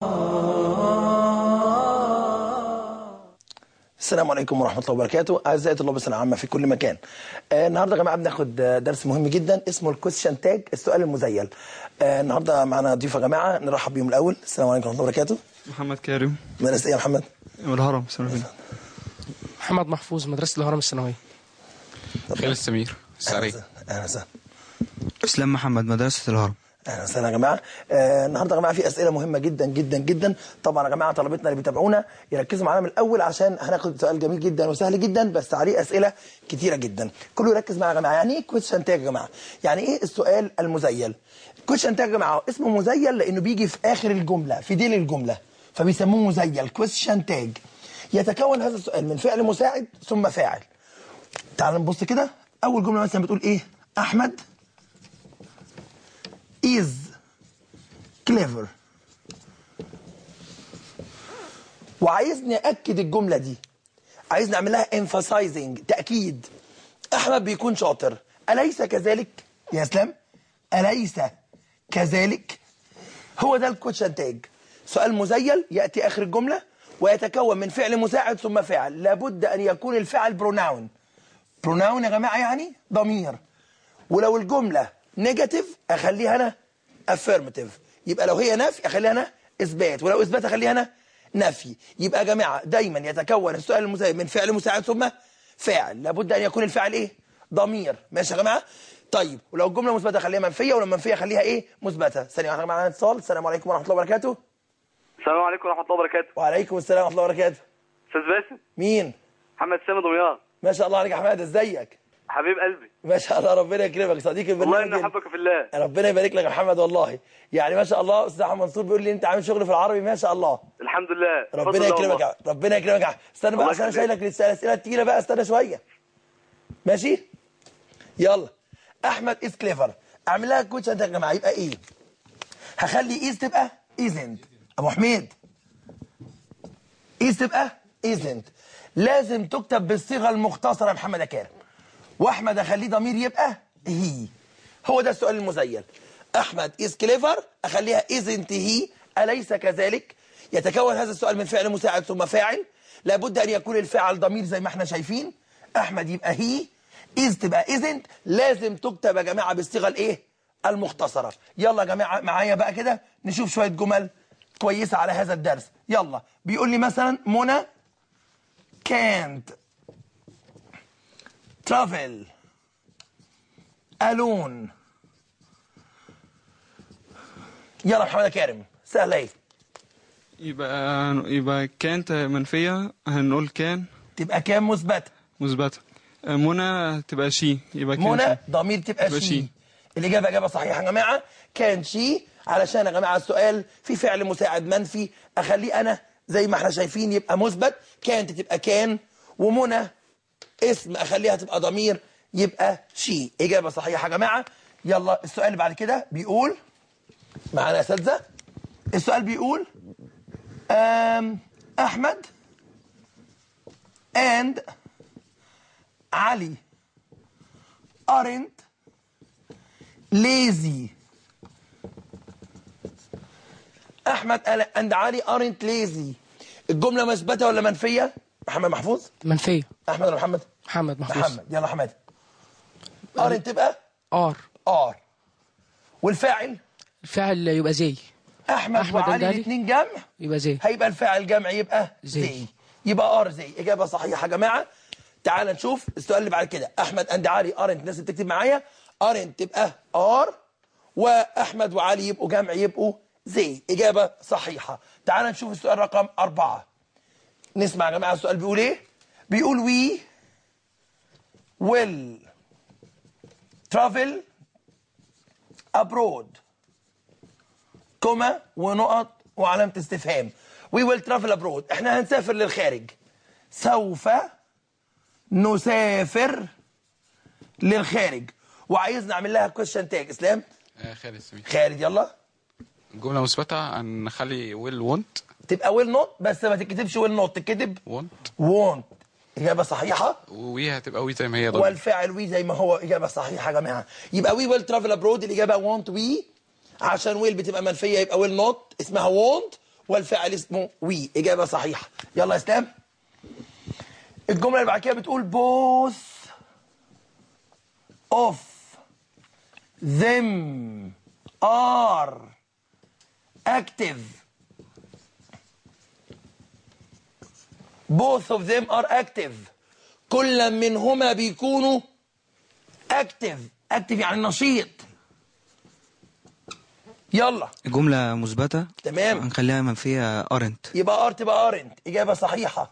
السلام عليكم ورحمة الله وبركاته أعزائي طلاب الثانوية العامة في كل مكان آه النهاردة يا جماعة بناخد آه، درس مهم جدا اسمه الكويشن تاج السؤال المزيل آه النهاردة معنا ضيوف يا جماعة نرحب بيهم الأول السلام عليكم ورحمة الله وبركاته محمد كارم مدرسة إيه يا محمد؟ من الهرم سنة محمد محفوظ مدرسة الهرم الثانوية خالد سمير أهلا السعري وسهلا أهلا وسهلا اسلام محمد مدرسة الهرم اهلا وسهلا يا جماعه آه النهارده يا جماعه في اسئله مهمه جدا جدا جدا طبعا يا جماعه طلبتنا اللي بيتابعونا يركزوا معانا من الاول عشان هناخد سؤال جميل جدا وسهل جدا بس عليه اسئله كتيره جدا كله يركز معايا يا جماعه يعني ايه كويشن تاج يا جماعه يعني ايه السؤال المزيل كويشن تاج يا جماعه اسمه مزيل لانه بيجي في اخر الجمله في ديل الجمله فبيسموه مزيل كويشن تاج يتكون هذا السؤال من فعل مساعد ثم فاعل تعال نبص كده اول جمله مثلا بتقول ايه احمد is clever وعايزني اكد الجمله دي عايز نعمل لها emphasizing تاكيد احمد بيكون شاطر اليس كذلك يا اسلام اليس كذلك هو ده الكوتشن تاج سؤال مزيل ياتي اخر الجمله ويتكون من فعل مساعد ثم فاعل لابد ان يكون الفعل بروناون بروناون يا جماعه يعني ضمير ولو الجمله نيجاتيف اخليها انا افيرماتيف يبقى لو هي نفي اخليها انا اثبات ولو اثبات اخليها انا نفي يبقى يا جماعه دايما يتكون السؤال المساعد من فعل مساعد ثم فاعل لابد ان يكون الفعل ايه ضمير ماشي يا جماعه طيب ولو الجمله مثبته اخليها منفيه ولو منفيه اخليها ايه مثبته ثانيه واحده معانا اتصال السلام عليكم ورحمه الله وبركاته السلام عليكم ورحمة الله وبركاته وعليكم السلام ورحمه الله وبركاته أستاذ باسم مين محمد سامي دمياط ما شاء الله عليك يا حماد ازيك حبيب قلبي ما شاء الله ربنا يكرمك صديق والله البرنامج إني أحبك في الله ربنا يبارك لك يا محمد والله يعني ما شاء الله استاذ احمد منصور بيقول لي انت عامل شغل في العربي ما شاء الله الحمد لله ربنا بفضل الله يكرمك والله. يا- ربنا يكرمك يا- استنى بقى الله عشان انا يخليك. شايلك لسه الاسئله التقيله بقى استنى شويه ماشي يلا احمد از كليفر اعمل لها كوتش انت يا جماعه يبقى ايه هخلي ايز تبقى ايزنت ابو حميد ايز تبقى ايزنت لازم تكتب بالصيغه المختصره يا محمد يا كارم واحمد اخليه ضمير يبقى هي هو ده السؤال المزيل احمد از كليفر اخليها ازنت هي اليس كذلك يتكون هذا السؤال من فعل مساعد ثم فاعل لابد ان يكون الفاعل ضمير زي ما احنا شايفين احمد يبقى هي از تبقى ازنت لازم تكتب يا جماعه بالصيغه الايه المختصره يلا يا جماعه معايا بقى كده نشوف شويه جمل كويسه على هذا الدرس يلا بيقول لي مثلا منى can't travel alone يلا محمد يا كارم سهله ايه يبقى يبقى كانت منفية هنقول كان تبقى كام مثبته مثبتة منى تبقى شي يبقى كان منى شي. ضمير تبقى تبقى شي شي. الاجابه اجابه صحيحه يا جماعه كان شي علشان يا جماعه السؤال في فعل مساعد منفي اخليه انا زي ما احنا شايفين يبقى مثبت كانت تبقى كان ومنى اسم اخليها تبقى ضمير يبقى شي اجابه صحيحه يا جماعه يلا السؤال اللي بعد كده بيقول معانا يا اساتذه السؤال بيقول أم احمد and علي aren't lazy احمد اند علي aren't lazy الجمله مثبته ولا منفيه محمد محفوظ منفية احمد ولا محمد محمد محفوظ محمد يلا حماد aren't تبقى ار ار والفاعل الفاعل يبقى زي احمد, أحمد وعلي والدالي. الاثنين جمع يبقى زي هيبقى الفاعل جمع يبقى زي. زي يبقى ار زي اجابه صحيحه يا جماعه تعال نشوف السؤال اللي بعد كده احمد اند علي ارنت الناس اللي بتكتب معايا ارنت تبقى ار واحمد وعلي يبقوا جمع يبقوا زي اجابه صحيحه تعال نشوف السؤال رقم أربعة نسمع يا جماعه السؤال بيقول ايه بيقول وي will travel abroad كوما ونقط وعلامة استفهام we will travel abroad احنا هنسافر للخارج سوف نسافر للخارج وعايز نعمل لها question tag اسلام آه، خالد سمير خالد يلا جملة مثبتة هنخلي ويل وونت تبقى will not بس ما تكتبش will not تكتب وونت won't إجابة صحيحة وي هتبقى وي زي ما هي ضمير والفاعل وي زي ما هو إجابة صحيحة يا جماعة يبقى وي ويل ترافل ابرود الإجابة won't وي عشان ويل بتبقى منفية يبقى ويل نوت اسمها won't والفعل اسمه وي اجابه صحيحه يلا يا اسلام الجمله اللي بعد كده بتقول both of them are active both of them are active كل منهما بيكونوا active active يعني نشيط يلا جملة مثبتة تمام. هنخليها منفية ارنت يبقى ار تبقى ارنت اجابه صحيحه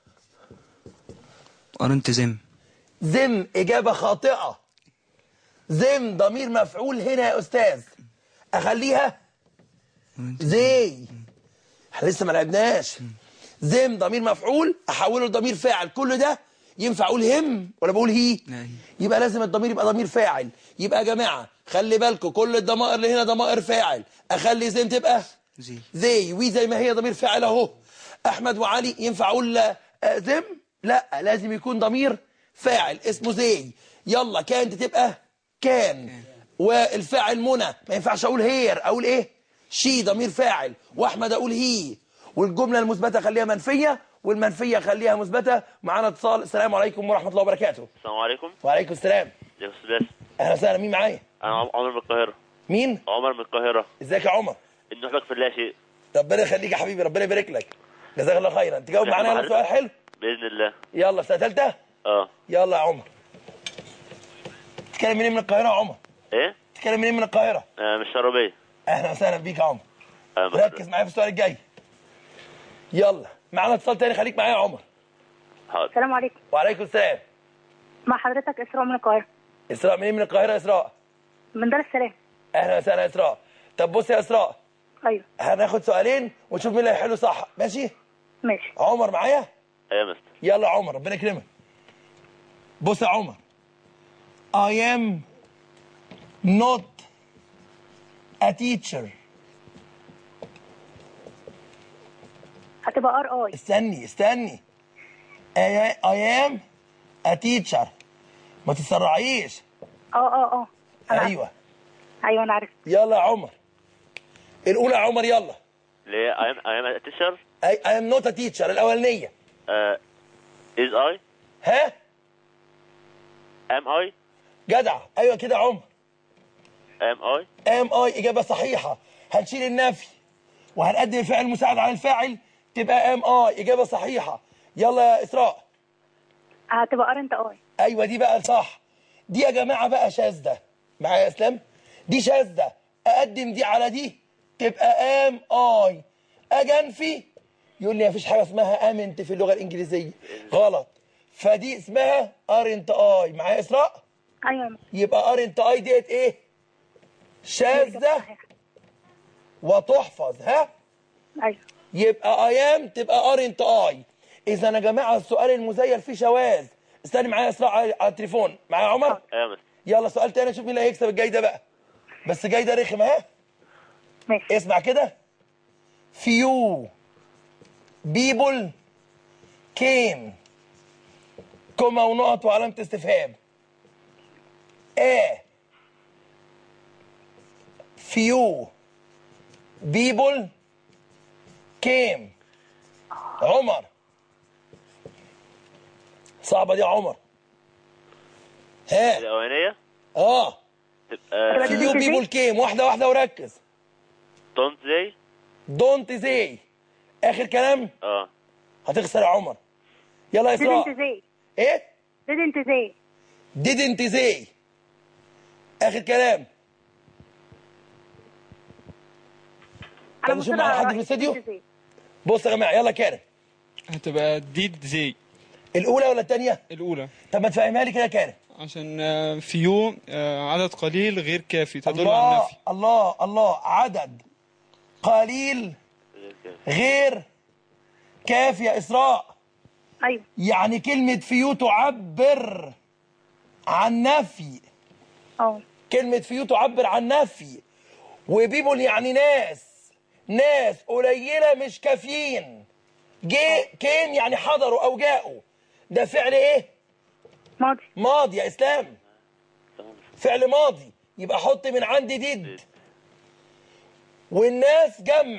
ارنت زم زم إجابة خاطئة زم ضمير مفعول هنا يا أستاذ أخليها زي احنا لسه ما لعبناش زم ضمير مفعول أحوله لضمير فاعل كل ده ينفع أقول هم ولا بقول هي لا، هي. يبقى لازم الضمير يبقى ضمير فاعل يبقى يا جماعة خلي بالكم كل الضمائر اللي هنا ضمائر فاعل أخلي زم تبقى زي زي وي زي ما هي ضمير فاعل اهو احمد وعلي ينفع اقول آه، زم لا لازم يكون ضمير فاعل اسمه زي يلا كانت تبقى كان والفاعل منى ما ينفعش اقول هير اقول ايه شي ضمير فاعل واحمد اقول هي والجمله المثبته خليها منفيه والمنفيه خليها مثبته معانا اتصال السلام عليكم ورحمه الله وبركاته السلام عليكم وعليكم السلام ازيك يا استاذ باسم اهلا وسهلا مين معايا انا عم- عمر من القاهره مين عمر من القاهره ازيك يا عمر ان نحبك في الله شيء ربنا يخليك يا حبيبي ربنا يبارك لك جزاك الله خيرا تجاوب معانا يلا سؤال حلو باذن الله يلا في سنه ثالثه اه يلا يا عمر تتكلم منين من القاهره يا عمر ايه تتكلم منين من القاهره آه مش شربيه اهلا وسهلا بيك يا عمر آه ركز معايا في السؤال الجاي يلا معانا اتصال تاني خليك معايا يا عمر حاضر السلام عليكم وعليكم السلام مع حضرتك اسراء من القاهره اسراء منين من القاهره يا اسراء من دار السلام اهلا وسهلا يا اسراء طب بص يا اسراء ايوه هناخد سؤالين ونشوف مين اللي هيحله صح ماشي ماشي عمر معايا ايه يا مستر يلا يا عمر ربنا يكرمك بص يا عمر I am not a teacher هتبقى ار اي استني استني I, I am a teacher ما تتسرعيش اه اه اه أنا عارفة. ايوه ايوه انا عارف يلا يا عمر الاولى يا عمر يلا ليه اي ام اي ام تيشر I, I am not a teacher الاولانيه از اي ها ام اي جدع ايوه كده يا عمر ام اي ام اي اجابه صحيحه هنشيل النفي وهنقدم الفعل المساعد على الفاعل تبقى ام اي اجابه صحيحه يلا يا اسراء هتبقى ار انت اي ايوه دي بقى صح دي يا جماعه بقى شاذه معايا يا اسلام دي شاذه اقدم دي على دي تبقى ام اي اجي انفي يقول لي مفيش حاجه اسمها امنت في اللغه الانجليزيه غلط فدي اسمها ارنت اي معايا يا اسراء ايوه يبقى ارنت اي ديت ايه شاذه صحيح. وتحفظ ها ايوه يبقى ايام تبقى ارنت اي اذا يا جماعه السؤال المزيل فيه شواذ استني معايا يا اسراء على على التليفون معايا يا عمر ايه يا مستر يلا سؤال تاني نشوف مين اللي هيكسب الجاي ده بقى بس جاي ده رخم ها ماشي اسمع كده few people came كوما ونقط وعلامة استفهام a few people came عمر صعبة دي يا عمر ها الاولانيه اه تبقى few people came واحدة واحدة وركز دونت زي دونت زي اخر كلام اه هتخسر يا عمر يلا يا didn't اسراء زي ايه didn't زي didn't زي اخر كلام انا طب نشوف مصرة معانا على حد في رأيي الاستديو؟ didn't زي. بص يا جماعه يلا كارم هتبقى ديد زي الاولى ولا الثانيه الأولى طب ما تفهمها لي كده يا كارم عشان آه، فيو آه، عدد قليل غير كافي تدل على الله النفي الله الله عدد قليل غير كافي يا اسراء ايوه يعني كلمه فيو تعبر عن نفي اه كلمة فيو تعبر عن نفي وبيبول يعني ناس ناس قليلة مش كافيين جي كين يعني حضروا أو جاءوا ده فعل إيه؟ ماضي ماضي يا إسلام فعل ماضي يبقى حط من عندي ديد والناس جمع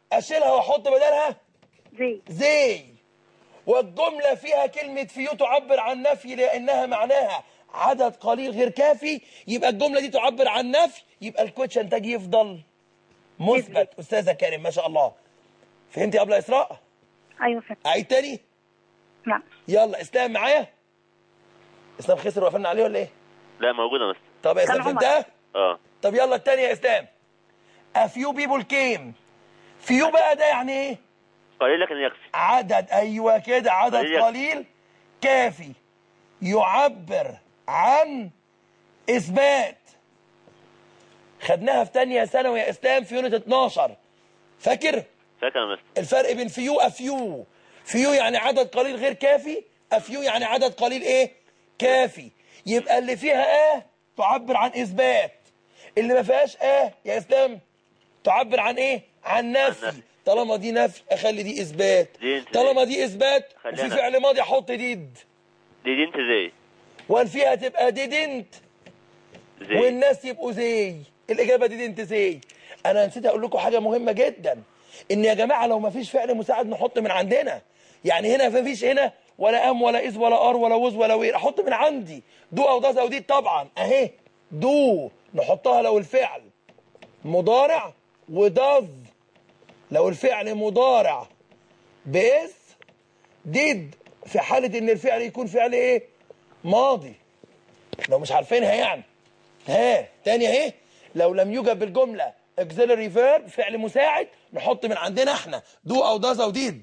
اشيلها واحط بدلها زي زي والجملة فيها كلمة فيو تعبر عن نفي لأنها معناها عدد قليل غير كافي يبقى الجملة دي تعبر عن نفي يبقى الكوتشن تاج يفضل مثبت أستاذة كريم ما شاء الله فهمتي يا أبلة إسراء؟ ايوه فاهم أعيد تاني؟ لا يلا إسلام معايا؟ إسلام خسر وقفلنا عليه ولا إيه؟ لا موجودة بس طب يا إسلام كان عمر. فهمتها؟ اه طب يلا التانية يا إسلام A few people came فيو بقى ده يعني إيه؟ قليل لكن يكفي عدد ايوه كده عدد قليل. قليل كافي يعبر عن اثبات خدناها في تانية ثانوي يا اسلام في يونت 12 فاكر فاكر يا مستر الفرق بين فيو افيو فيو يعني عدد قليل غير كافي افيو يعني عدد قليل ايه كافي يبقى اللي فيها اه تعبر عن اثبات اللي ما فيهاش اه يا اسلام تعبر عن ايه عن نفي نفي. طالما دي نفي اخلي دي اثبات دي انت طالما دي اثبات خليها وفي نفي. فعل ماضي احط ديد دي دي انت زي وان فيها تبقى ديدنت زي والناس يبقوا زي الاجابه دي انت زي انا نسيت اقول لكم حاجه مهمه جدا ان يا جماعه لو ما فيش فعل مساعد نحط من عندنا يعني هنا ما فيش هنا ولا ام ولا از ولا ار ولا وز ولا وير احط من عندي دو او داز او دي طبعا اهي دو نحطها لو الفعل مضارع وداز لو الفعل مضارع باس ديد في حاله ان الفعل يكون فعل ايه ماضي لو مش عارفينها يعني ها تاني اهي لو لم يوجد بالجمله auxiliary verb فعل مساعد نحط من عندنا احنا دو او داز او ديد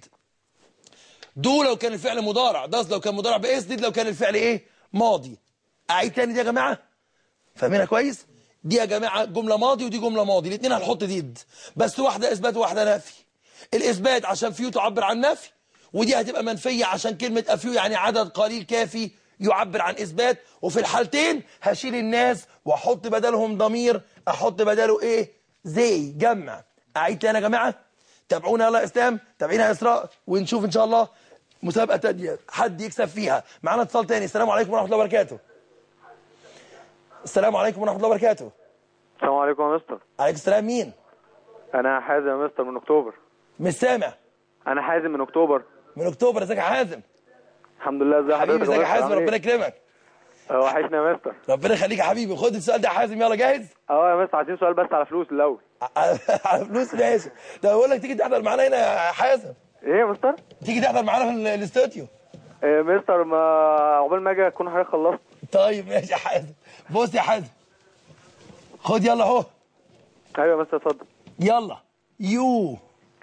دو لو كان الفعل مضارع داز لو كان مضارع باس ديد لو كان الفعل ايه ماضي اعيد تاني دي يا جماعه فاهمينها كويس دي يا جماعه جمله ماضي ودي جمله ماضي الاثنين هنحط ديد بس واحده اثبات وواحده نفي الاثبات عشان فيو تعبر عن نفي ودي هتبقى منفيه عشان كلمه افيو يعني عدد قليل كافي يعبر عن اثبات وفي الحالتين هشيل الناس واحط بدلهم ضمير احط بداله ايه زي جمع اعيد تاني يا جماعه تابعونا يلا يا اسلام تابعينا يا اسراء ونشوف ان شاء الله مسابقه تانية حد يكسب فيها معانا اتصال تاني السلام عليكم ورحمه الله وبركاته السلام عليكم ورحمه الله وبركاته السلام عليكم يا مستر عليكم السلام مين انا حازم يا مستر من اكتوبر مش سامع انا حازم من اكتوبر من اكتوبر ازيك يا حازم الحمد لله ازي حبيبي حضرتك ازيك يا مستر؟ حازم عامل ربنا إيه؟ يكرمك اه وحشنا يا مستر ربنا يخليك يا حبيبي خد السؤال ده يا حازم يلا جاهز اه يا مستر عايزين سؤال بس على فلوس الاول على فلوس ماشي ده بقول لك تيجي تحضر معانا هنا يا حازم ايه يا مستر تيجي تحضر معانا في ال- الاستوديو إيه مستر ما عقبال ما اجي اكون حضرتك خلصت طيب ماشي يا حازم بص يا حازم خد يلا اهو ايوه يا مستر اتفضل يلا you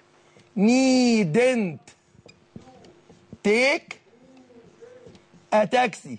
needn't take a taxi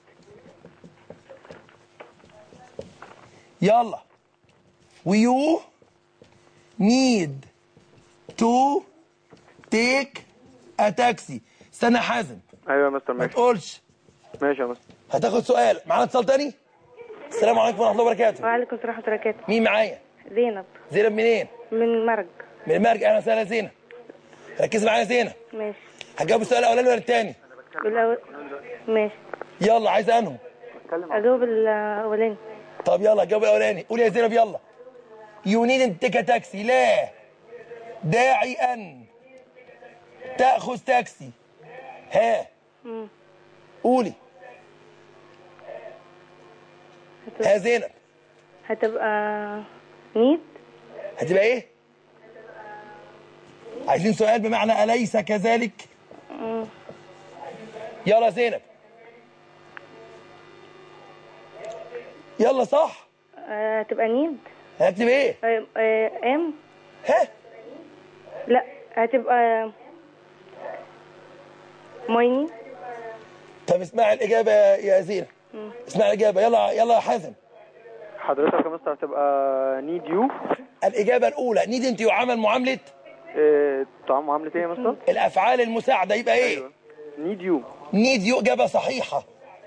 يلا you need to take a taxi استنى يا حازم ايوه يا مستر ما ماشي تقولش ماشي يا مستر هتاخد سؤال معانا اتصال تاني السلام عليكم ورحمه الله وبركاته وعليكم السلام ورحمه الله وبركاته مين معايا زينب زينب منين من مرج من المرج اهلا وسهلا زينب ركزي معايا يا زينب ماشي هتجاوب السؤال الاولاني ولا الثاني بالأول ماشي يلا عايز انهم اجاوب الاولاني طب يلا جاوب الاولاني قول يا زينب يلا يو نيد تيك تاكسي لا داعي ان تاخذ تاكسي ها قولي ها زينب هتبقى نيد هتبقى ايه عايزين سؤال بمعنى اليس كذلك يلا يا زينب يلا صح آه، هتبقى نيد هكتب ايه آه، آه، ام ها لا هتبقى مايني طب اسمع الإجابة يا زينة اسمع الإجابة يلا يلا يا حازم حضرتك يا مستر هتبقى نيد يو الإجابة الأولى نيد أنت يعامل معاملة إيه طعام معاملة ايه يا مستر الأفعال المساعدة يبقى إيه ايوه نيد يو نيد يو إجابة صحيحة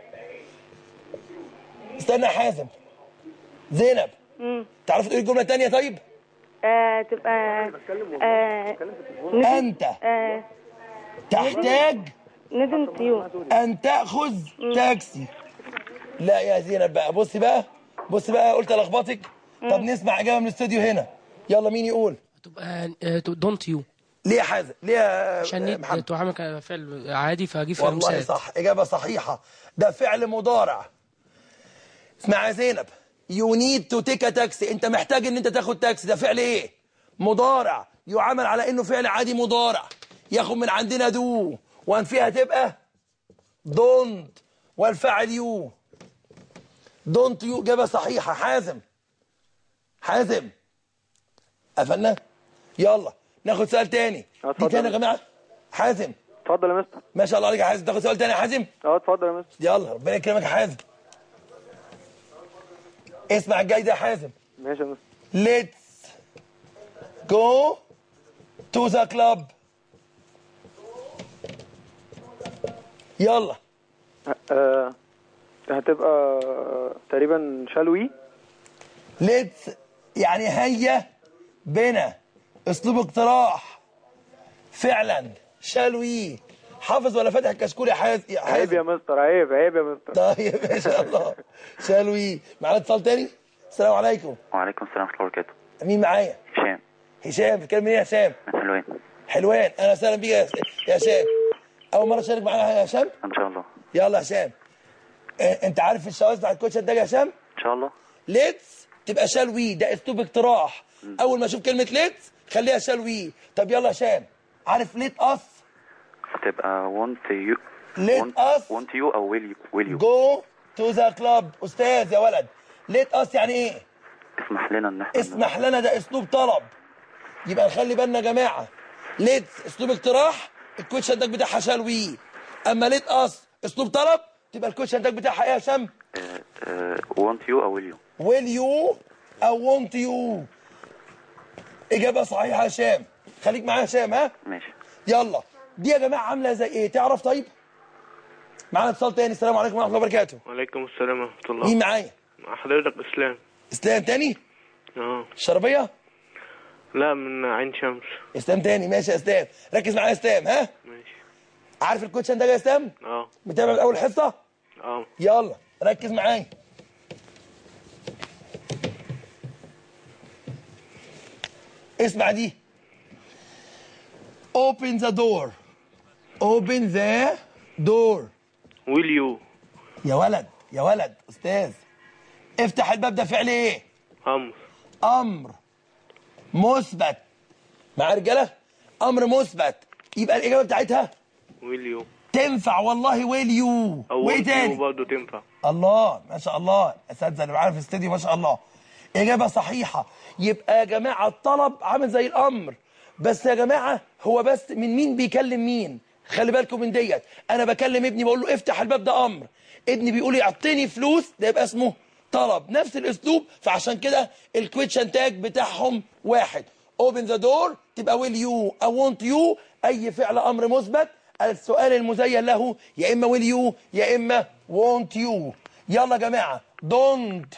استنى يا حازم زينب تعرف تقول الجملة الثانية طيب آه، تبقى آه، أنت آه، تحتاج ندنت يو أن تأخذ تاكسي لا يا زينب بقى بصي بقى بصي بقى قلت ألخبطك طب نسمع إجابة من الاستوديو هنا يلا مين يقول تبقى دونت يو ليه يا حازم ليه يا عشان آه، نيد محمد تعامل كفعل عادي فهجيب فعل والله مساعد صح إجابة صحيحة ده فعل مضارع اسمع يا زينب يو نيد تو تيك تاكسي انت محتاج ان انت تاخد تاكسي ده فعل ايه مضارع يعامل على انه فعل عادي مضارع ياخد من عندنا دو وان فيها تبقى دونت والفاعل يو دونت يو إجابة صحيحة حازم حازم قفلنا يلا ناخد سؤال تاني دي اتفضل. تاني يا جماعة حازم اتفضل يا مستر ما شاء الله عليك يا حازم تاخد سؤال تاني يا حازم اه اتفضل يا مستر يلا ربنا يكرمك يا حازم اسمع الجاي ده يا حازم ماشي يا مستر let's go to the club يلا آه هتبقى تقريبا شالوي let's يعني هيا بنا اسلوب اقتراح فعلا shall we حافظ ولا فاتح الكشكول يا حازم يا عيب حازم يا مستر عيب عيب يا مستر طيب ما شاء الله shall we معانا اتصال تاني السلام عليكم وعليكم السلام ورحمة الله وبركاته مين معايا هشام هشام بتتكلم منين يا هشام من حلوين حلوان اهلا وسهلا بيك يا يا هشام اول مره تشارك معانا يا هشام إن شاء الله يلا يا هشام آه، انت عارف الشواذ بتاع الكوتش ده يا هشام إن شاء الله ليتس تبقى شال وي ده اسلوب اقتراح اول ما اشوف كلمه ليتس خليها شال وي طب يلا يا هشام عارف ليت اس هتبقى want you Let want, us want you أو will you will you جو تو ذا كلاب استاذ يا ولد ليت اس يعني ايه اسمح لنا إن احنا اسمح لنا ده اسلوب طلب يبقى نخلي بالنا يا جماعه ليت اسلوب اقتراح الكوتش هداك بتاعها شال وي اما ليت اس اسلوب طلب تبقى الكوتش هداك بتاعها ايه يا هشام آه، want you أو will you will you او want you اجابه صحيحه يا هشام خليك معايا يا هشام ها ماشي يلا دي يا جماعه عامله زي ايه تعرف طيب معانا اتصال تاني السلام عليكم ورحمه الله وبركاته وعليكم السلام ورحمة الله مين معايا مع حضرتك إسلام اسلام تاني اه الشربيه لا من عين شمس اسلام تاني ماشي يا اسلام ركز معايا يا اسلام ها ماشي عارف الكوتش ده يا اسلام اه متابع من اول حصه اه يلا ركز معايا اسمع دي open the door open the door will you يا ولد يا ولد استاذ افتح الباب ده فعل ايه أمر امر مثبت مع رجاله امر مثبت يبقى الاجابه بتاعتها will you تنفع والله ويل يو أو وايه want you تاني برضه تنفع الله ما شاء الله اساتذه اللي معانا في الاستديو ما شاء الله اجابه صحيحه يبقى يا جماعه الطلب عامل زي الامر بس يا جماعه هو بس من مين بيكلم مين خلي بالكم من ديت انا بكلم ابني بقول له افتح الباب ده امر ابني بيقول لي اعطيني فلوس ده يبقى اسمه طلب نفس الاسلوب فعشان كده الكويتشن تاج بتاعهم واحد اوبن ذا دور تبقى ويل يو او وونت يو اي فعل امر مثبت السؤال المزين له يا اما ويل يو يا اما وونت يو يلا يا جماعه دونت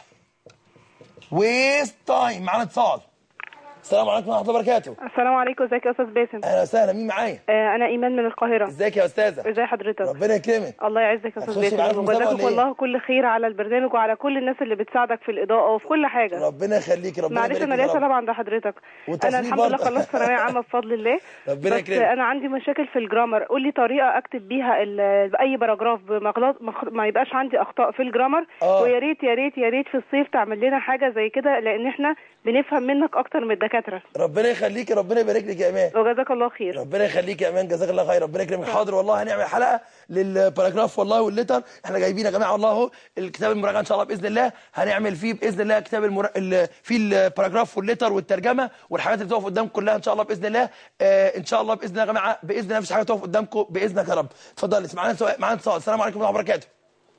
ويست تايم معانا اتصال السلام عليكم ورحمه الله وبركاته السلام عليكم ازيك يا استاذ باسم اهلا وسهلا مين معايا آه انا ايمان من القاهره ازيك يا استاذه ازي حضرتك ربنا يكرمك الله يعزك يا استاذ هتخشي معانا في باسم المسابقة وجزاكم ولا إيه؟ الله كل خير على البرنامج وعلى كل الناس اللي بتساعدك في الاضاءه وفي كل حاجه ربنا يخليك ربنا معلش يبارك انا لك ليا يا رب. طلب عند حضرتك والتصوير انا الحمد لله برضه. خلصت ثانويه عامه بفضل الله ربنا بس يكرمك. انا عندي مشاكل في الجرامر قول لي طريقه اكتب بيها ال- باي باراجراف بمغلط مخ- ما يبقاش عندي اخطاء في الجرامر آه. ويا ريت يا ريت يا ريت في الصيف تعمل لنا حاجه زي كده لان احنا بنفهم منك اكتر من الدكاتره ربنا يخليك ربنا يبارك لك يا ايمان وجزاك الله خير ربنا يخليك يا ايمان جزاك الله خير ربنا يكرمك حاضر والله هنعمل حلقه للباراجراف والله والليتر احنا جايبين يا جماعه والله اهو الكتاب المراجعه ان شاء الله باذن الله هنعمل فيه باذن الله كتاب المر... ال... فيه الباراجراف والليتر والترجمه والحاجات اللي تقف قدامكم كلها ان شاء الله باذن الله آه ان شاء الله باذن الله يا جماعه باذن الله مفيش حاجه تقف قدامكم باذنك يا رب اتفضل معانا سؤال معانا اتصال السلام عليكم ورحمه الله وبركاته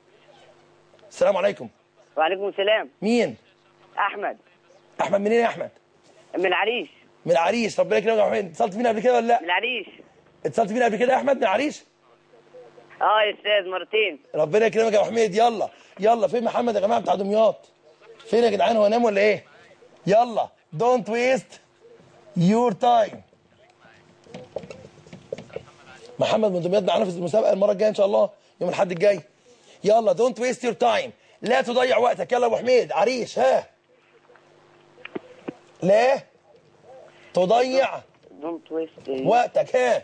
السلام عليكم وعليكم السلام مين احمد احمد منين يا احمد من العريش من العريش ربنا يكرمك يا احمد اتصلت بينا قبل كده ولا لا من العريش اتصلت بينا قبل كده يا احمد من العريش اه يا استاذ مرتين ربنا يكرمك يا ابو حميد يلا يلا فين محمد يا جماعه بتاع دمياط فين يا جدعان هو نام ولا ايه يلا دونت ويست يور تايم محمد من دمياط معانا في المسابقه المره الجايه ان شاء الله يوم الاحد الجاي يلا دونت ويست يور تايم لا تضيع وقتك يلا يا ابو حميد عريش ها لا تضيع دونت ويست وقتك ها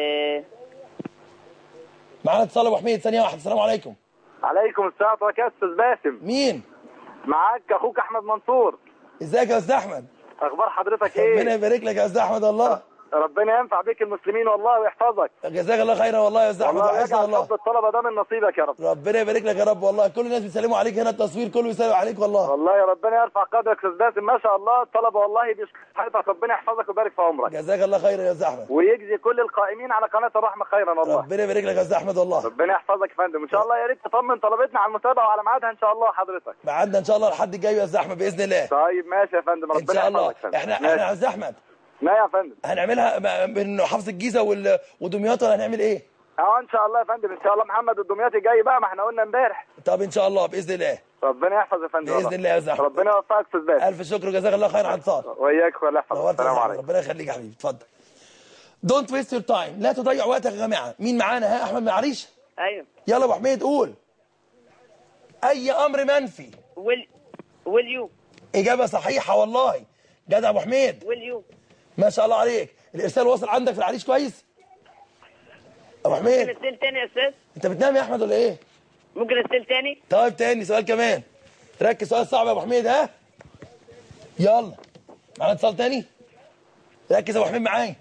معانا اتصال ابو حميد ثانيه واحده السلام عليكم عليكم السلام ورحمه الله استاذ باسم مين معاك اخوك احمد منصور ازيك يا استاذ احمد اخبار حضرتك ربنا ايه يبارك لك يا استاذ احمد والله ربنا ينفع بيك المسلمين والله ويحفظك جزاك الله خيرا والله يا استاذ احمد والله وحشنا يجعل والله حب الطلبه ده من نصيبك يا رب ربنا يبارك لك يا رب والله كل الناس بيسلموا عليك هنا التصوير كله بيسلم عليك والله والله يا ربنا يرفع قدرك استاذ باسم ما شاء الله الطلبه والله بيشكر حضرتك ربنا يحفظك ويبارك في عمرك جزاك الله خيرا يا استاذ احمد ويجزي كل القائمين على قناه الرحمه خيرا والله ربنا يبارك لك يا استاذ احمد والله ربنا يحفظك يا فندم ان شاء الله يا ريت تطمن طلبتنا على المتابعه وعلى ميعادها ان شاء الله حضرتك معادنا ان شاء الله لحد الجاي يا استاذ احمد باذن الله طيب ماشي يا فندم ان ربنا شاء الله يحفظك يا فندم احنا ماشي. احنا يا استاذ احمد لا يا فندم هنعملها م- من محافظه الجيزه وال- ودمياط ولا هنعمل ايه اه ان شاء الله يا فندم ان شاء الله محمد الدمياطي جاي بقى ما احنا قلنا امبارح طب ان شاء الله باذن الله ربنا يحفظ يا فندم باذن والله. الله يا استاذ احمد ربنا يوفقك استاذ باسم الف شكر وجزاك الله خير على الاتصال وإياك ولا يحفظك نورت يا السلام أستاذ أحمد. عليكم ربنا يخليك يا حبيبي اتفضل دونت ويست يور تايم لا تضيع وقتك يا جماعه مين معانا ها احمد معريش ايوه يلا ابو حميد قول اي امر منفي ويل ويل يو اجابه صحيحه والله جدع ابو حميد ويل يو ما شاء الله عليك الارسال وصل عندك في العريش كويس ابو ممكن حميد استيل تاني يا استاذ انت بتنام يا احمد ولا ايه ممكن استيل تاني طيب تاني سؤال كمان ركز سؤال صعب يا ابو حميد ها يلا معانا اتصال تاني ركز يا ابو حميد معايا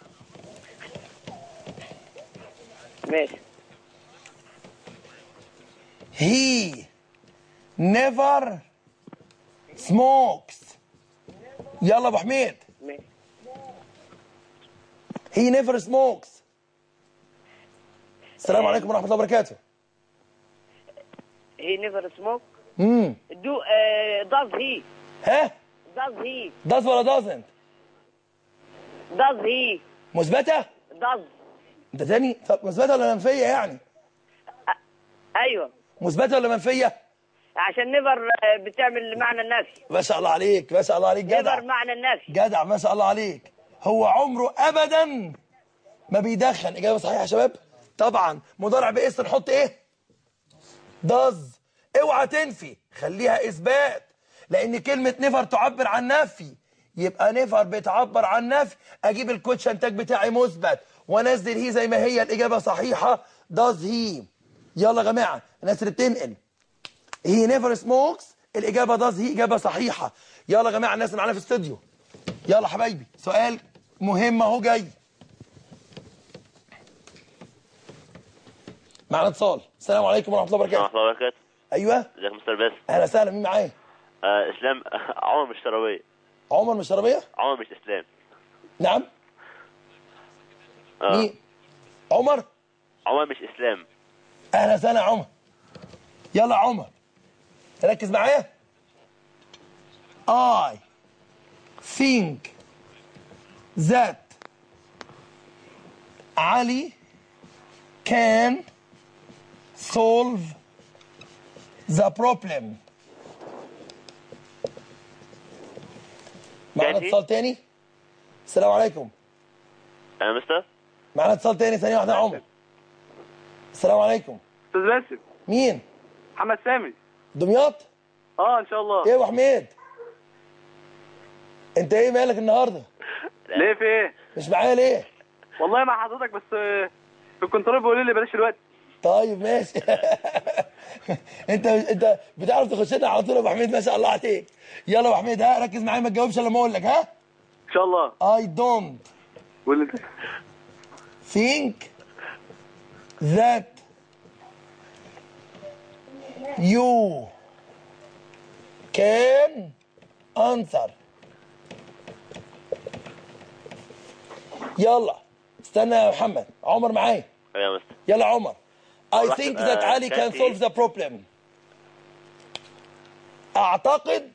ماشي he never smokes يلا ابو حميد ماشي he never smokes السلام عليكم ورحمه الله وبركاته he never smoke امم do uh, does he ها does he does ولا doesn't does he مثبته does انت تاني طب مثبته ولا منفيه يعني ايوه مثبته ولا منفيه عشان نيفر بتعمل معنى النفي ما شاء الله عليك ما شاء الله عليك جدع نيفر معنى النفي جدع ما شاء الله عليك هو عمره ابدا ما بيدخن اجابه صحيحه يا شباب طبعا مضارع باس نحط ايه داز اوعى تنفي خليها اثبات لان كلمه نيفر تعبر عن نفي يبقى نيفر بتعبر عن نفي اجيب الكوتشن تاج بتاعي مثبت وانزل هي زي ما هي الاجابه صحيحه داز هي يلا يا جماعه الناس اللي بتنقل هي نيفر سموكس الاجابه داز هي اجابه صحيحه يلا يا جماعه الناس اللي معانا في الاستوديو يلا حبايبي سؤال مهم اهو جاي معانا اتصال السلام عليكم ورحمه الله وبركاته ورحمة الله وبركاته ايوه ازيك يا مستر باسم اهلا وسهلا مين معايا آه اسلام عمر مش شرابية عمر من الشربيه عمر مش اسلام نعم آه. مين عمر عمر مش اسلام اهلا وسهلا يا عمر يلا يا عمر ركز معايا I think that Ali can solve the problem معنا تاني؟ اتصال تاني السلام عليكم انا مستر معنا اتصال تاني ثانية واحدة يا عمر السلام عليكم استاذ باسم مين محمد سامي دمياط اه ان شاء الله ايه يا ابو حميد انت ايه مالك النهارده ليه في ايه مش معايا ليه والله مع حضرتك بس آه، في الكنترول بيقولوا لي بلاش الوقت طيب ماشي انت انت بتعرف تخش لنا على طول يا ابو حميد ما شاء الله عليك يلا يا ابو حميد ها ركز معايا ما تجاوبش الا لما اقول لك ها ان شاء الله I don't واللي think that you can answer يلا استنى يا محمد عمر معايا ايوه يا مستر يلا يا عمر I واحد- think آه، that Ali can كان solve في- the problem أعتقد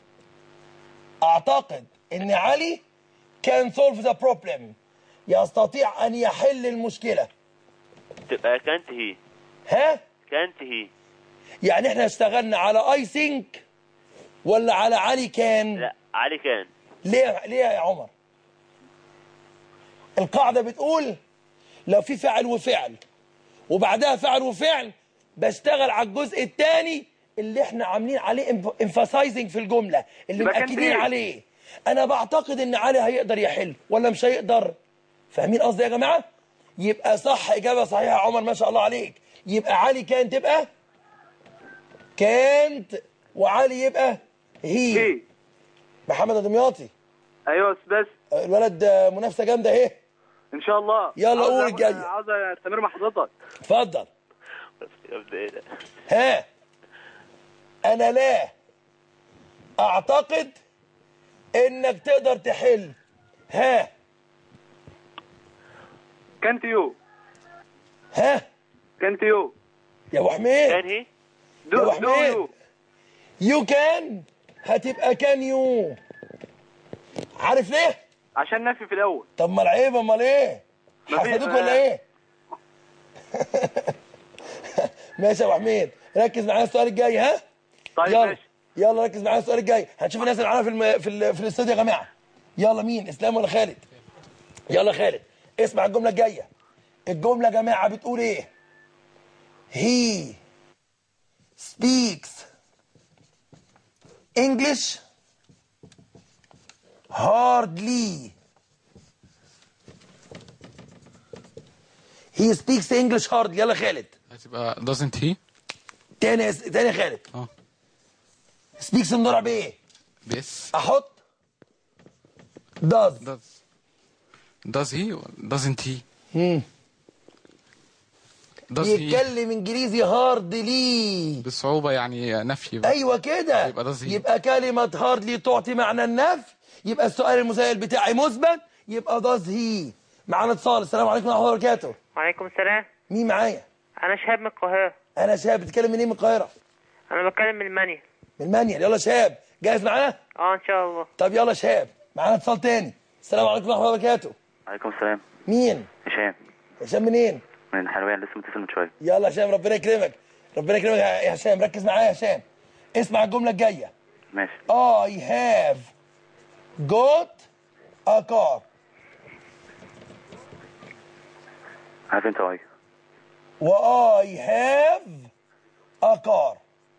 أعتقد إن علي can solve the problem يستطيع أن يحل المشكلة تبقى كانت هي ها؟ كانت هي يعني احنا اشتغلنا على I think ولا على علي كان؟ لا علي كان ليه ليه يا عمر؟ القاعدة بتقول لو في فعل وفعل وبعدها فعل وفعل بشتغل على الجزء الثاني اللي احنا عاملين عليه emphasizing في الجملة اللي يبقى كان مأكدين إيه؟ عليه انا بعتقد ان علي هيقدر يحل ولا مش هيقدر فاهمين قصدي يا جماعه يبقى صح اجابه صحيحه يا عمر ما شاء الله عليك يبقى علي كان تبقى كانت وعلي يبقى هي محمد دمياطي ايوه يا استاذ الولد آه، منافسه جامده اهي ان شاء الله يلا عاوز قول أقول- الجاية. عاوز استمر مع حضرتك اتفضل يبدأ ايه ده ها انا لا اعتقد انك تقدر تحل ها كانت يو ها كانت يو يا ابو حميد كان هي يا دو ابو دو حميد يو يو كان هتبقى كان يو عارف ليه عشان نفي في الاول طب ما العيب امال ايه مفيش حسدوك بقى. ولا ايه ماشي يا ابو حميد ركز معايا السؤال الجاي ها طيب يلا ماشي يلا ركز معايا السؤال الجاي هنشوف الناس اللي معانا في الم... في ال... في الاستوديو يا جماعه يلا مين اسلام ولا خالد يلا خالد اسمع الجمله الجايه الجمله يا جماعه بتقول ايه he speaks English hardly he speaks English hardly يلا خالد هتبقى doesn't he تاني يا س- تاني يا خالد اه speaks مضارع بايه بس احط does does does he or doesn't he مم. does he يتكلم انجليزي هاردلي بصعوبة يعني نفي بقى. ايوه كده يبقى does he. يبقى كلمه هاردلي تعطي معنى النفي يبقى السؤال المسائل بتاعي مثبت يبقى does he معانا اتصال السلام عليكم ورحمه الله وبركاته وعليكم السلام مين معايا انا شهاب من القاهره انا شهاب بتتكلم منين من القاهره انا بتكلم من المانيا من المانيال يلا شهاب جاهز معانا اه ان شاء الله طب يلا شهاب معانا اتصال تاني السلام عليكم ورحمه الله وبركاته عليكم السلام مين هشام هشام منين من حلوان لسه متصل من شويه يلا يا هشام ربنا يكرمك ربنا يكرمك يا هشام ركز معايا يا هشام اسمع الجمله الجايه ماشي I have got a car haven't I و I have a car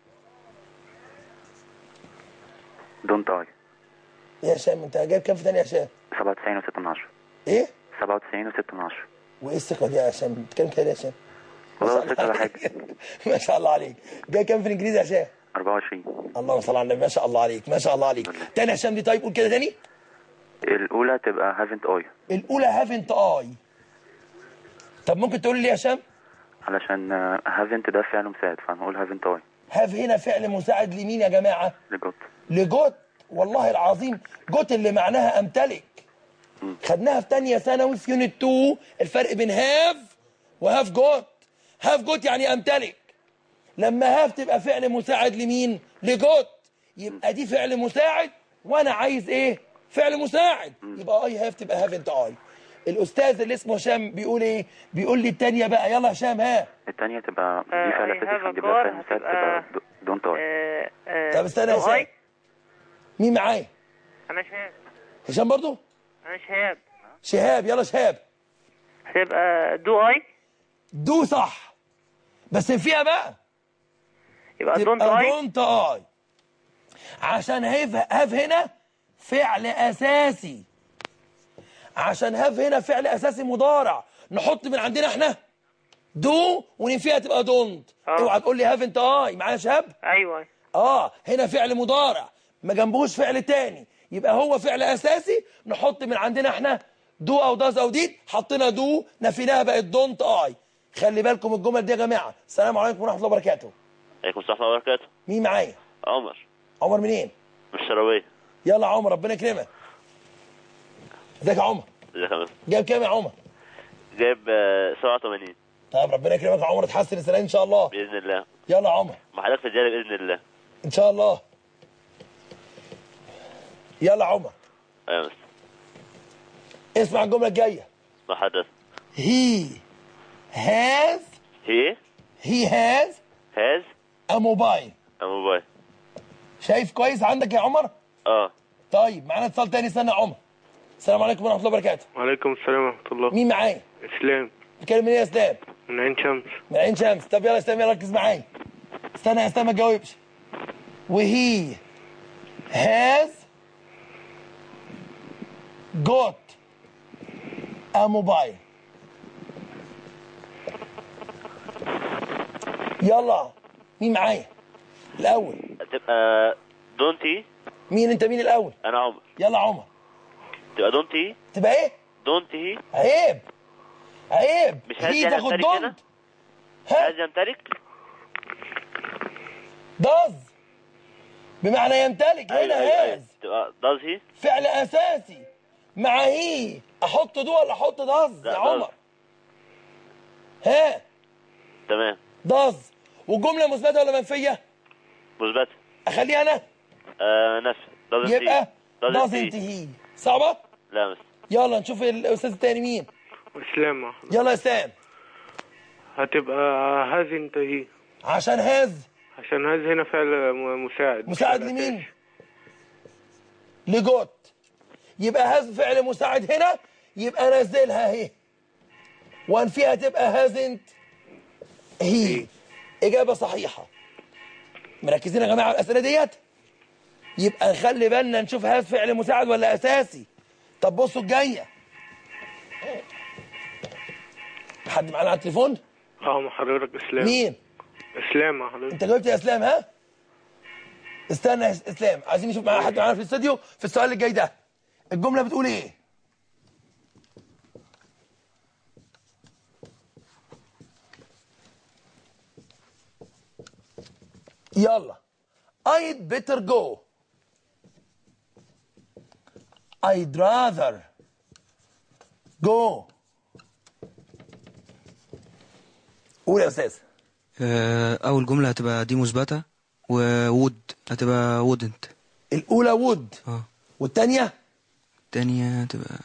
don't I يا هشام انت جايب كام في تاني يا هشام 97 و6 من 10 ايه 97 و6 من 10 وايه الثقه دي يا هشام بتتكلم كده يا هشام والله ما ولا حاجه ما شاء الله عليك جاي كام في الانجليزي يا هشام 24 اللهم صل على النبي ما شاء الله عليك ما شاء الله عليك تاني يا هشام دي طيب قول كده تاني الاولى تبقى haven't I الاولى هافنت اي طب ممكن تقول لي يا هشام علشان آه، haven't ده فعل مساعد فهنقول haven't I هاف هنا فعل مساعد لمين يا جماعه لجوت لجوت والله العظيم جوت اللي معناها امتلك خدناها في تانية ثانوي في يونت 2 الفرق بين هاف وهاف جوت هاف جوت يعني امتلك لما هاف تبقى فعل مساعد لمين لجوت يبقى دي فعل مساعد وانا عايز ايه فعل مساعد يبقى اي هاف تبقى هاف انت اي الاستاذ اللي اسمه هشام بيقول ايه بيقول لي التانية بقى يلا هشام ها الثانيه تبقى دي آه، فعل I اساسي have a فنجيب car لها فعل مساعد هتبقى- تبقى don't I آه، آه، طب استنى يا دو هشام آي؟ مين معايا انا شهاب هشام برضو انا شهاب شهاب يلا شهاب هتبقى دو اي دو صح بس فيها بقى يبقى دونت اي دونت اي عشان هاف هاف هنا فعل اساسي عشان هاف هنا فعل اساسي مضارع نحط من عندنا احنا دو ونفيها تبقى دونت اوعى تقول لي هاف انت اي معايا يا شهاب ايوه اه هنا فعل مضارع ما جنبوش فعل تاني يبقى هو فعل اساسي نحط من عندنا احنا دو او داز او ديد حطينا دو نفيناها بقت دونت اي خلي بالكم الجمل دي يا جماعه السلام عليكم ورحمه الله وبركاته عليكم السلام ورحمة الله وبركاته مين معايا عمر عمر منين من الشراوية يلا يا عمر ربنا يكرمك ازيك يا عمر ازيك يا مستر جايب كام يا عمر جايب آه، 87 طيب ربنا يكرمك يا عمر تحسن السنه ان شاء الله بإذن الله يلا يا عمر مع حضرتك في الجالة بإذن الله ان شاء الله يلا يا عمر أيوة يا مستر اسمع الجمله الجايه مع حضرتك he has هي he has هاز a mobile موبايل شايف كويس عندك يا عمر اه طيب معانا اتصال تاني استنى يا عمر السلام عليكم ورحمه الله وبركاته وعليكم السلام ورحمة الله مين معايا اسلام بتكلم منين يا اسلام من عين شمس من عين شمس طب يلا يا اسلام يلا ركز معايا استنى يا اسلام ما تجاوبش وهي has got a mobile يلا مين معايا الاول تبقى دونتي مين انت مين الاول انا عمر يلا عمر تبقى دونتي تبقى ايه دونتي عيب عيب مش هادي هي يعني تاخد يمتلك هنا دونت عايز يمتلك داز بمعنى يمتلك هنا أيوة، أيوة، أيوة. هاز تبقى داز هي فعل اساسي مع هي احط دو ولا احط داز لا، يا داز. عمر ها تمام داز والجمله مثبته ولا منفيه مثبت اخليها انا آه نفس doesn't يبقى he doesn't doesn't he he صعبه لا مس يلا نشوف الاستاذ التاني مين اسلام يلا يا اسلام هتبقى هازنت هي عشان هاز عشان هاز هنا فعل م- مساعد مساعد فعل لمين أساسي. لجوت يبقى هاز فعل مساعد هنا يبقى نزلها اهي وانفيها تبقى هازنت هي اجابه صحيحه مركزين يا جماعه على الاسئله ديت يبقى نخلي بالنا نشوف هاز فعل مساعد ولا اساسي طب بصوا الجايه حد معانا على التليفون اه مع حضرتك اسلام مين اسلام مع حضرتك انت جاوبت يا اسلام ها استنى يا اسلام عايزين نشوف معانا حد معانا في الاستوديو في السؤال الجاي ده الجمله بتقول ايه يلا I'd better go I'd rather go قول يا استاذ آه، أول جملة هتبقى دي مثبتة وود هتبقى وودنت الاولى وود اه والثانيه التانية هتبقى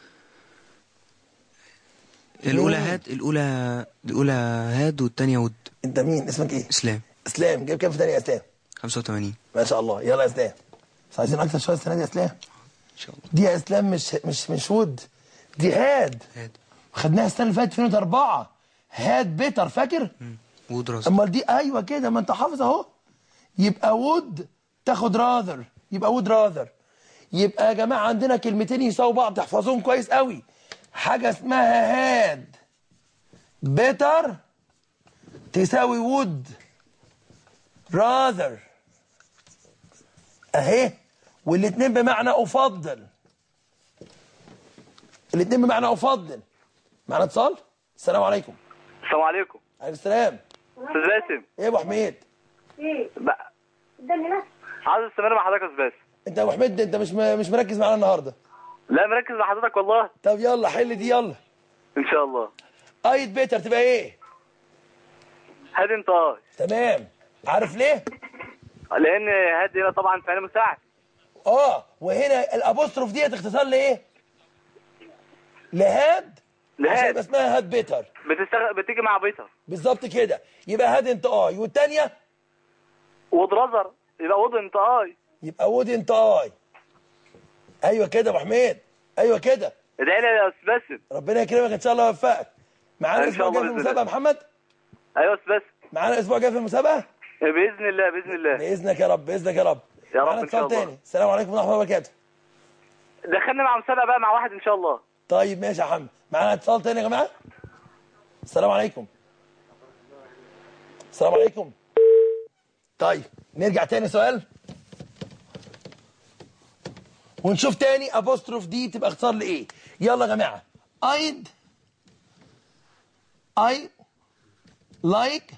الأولى مين؟ هاد الأولى الأولى هاد والتانية وود انت مين اسمك ايه إسلام اسلام جايب كام في ثانيه يا اسلام 85 ما شاء الله يلا يا اسلام بس عايزين اكتر شويه السنه دي يا اسلام إن شاء الله دي يا اسلام مش مش مش وود دي هاد هاد خدناها السنه اللي فاتت في يونت اربعه هاد بيتر فاكر وود راس امال دي ايوه كده ما انت حافظ اهو يبقى وود تاخد راذر يبقى وود راذر يبقى يا جماعه عندنا كلمتين يساووا بعض تحفظوهم كويس قوي حاجه اسمها هاد بيتر تساوي وود راذر اهي والاتنين بمعنى افضل الاتنين بمعنى افضل معنا اتصال السلام عليكم السلام عليكم عليكم السلام استاذ باسم ايه يا ابو حميد بقى عايز استمر مع حضرتك يا استاذ باسم انت يا ابو حميد انت مش م- مش مركز معانا النهارده لا مركز مع حضرتك والله طب يلا حل دي يلا ان شاء الله ايد بيتر تبقى ايه هادي انت اه تمام عارف ليه لان هادي هنا طبعا فعل مساعد اه وهنا الابوستروف ديت اختصار لايه لهاد عشان لهاد. يبقى اسمها هاد بيتر بتستغ... بتيجي مع بيتر بالظبط كده يبقى هاد انت اي والتانيه ودرزر يبقى وض انت اي يبقى وود انت اي ايوه كده يا ابو حميد ايوه كده ادعي لي يا استاذ باسم ربنا يكرمك ان شاء الله ويوفقك معانا إن شاء اسبوع جاي في الله بإذن المسابقه يا محمد ايوه يا استاذ باسم معانا اسبوع جاي في المسابقه باذن الله باذن الله باذنك يا رب باذنك يا رب يا رب معانا إن شاء اتصال الله. تاني السلام عليكم ورحمه الله وبركاته دخلنا مع مسابقه بقى مع واحد ان شاء الله طيب ماشي يا حمد معانا اتصال تاني يا جماعه السلام عليكم السلام عليكم طيب نرجع تاني سؤال ونشوف تاني ابوستروف دي تبقى اختصار لايه يلا يا جماعه I'd I like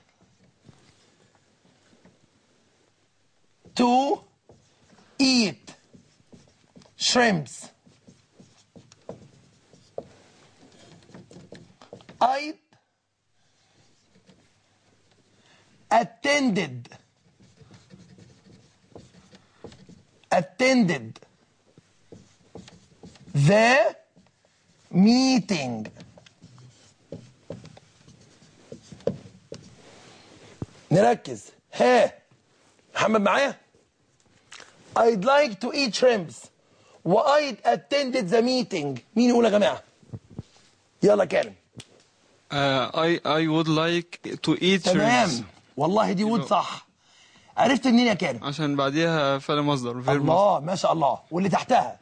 to eat shrimps I attended attended the meeting نركز ها محمد معايا I'd like to eat shrimps و I'd attended the meeting مين يقول يا جماعة يلا كريم Uh, I I would like to eat تمام shrimps والله دي وود صح عرفت منين يا كريم عشان بعديها فعل مصدر verb الله ما شاء الله واللي تحتها مصدر.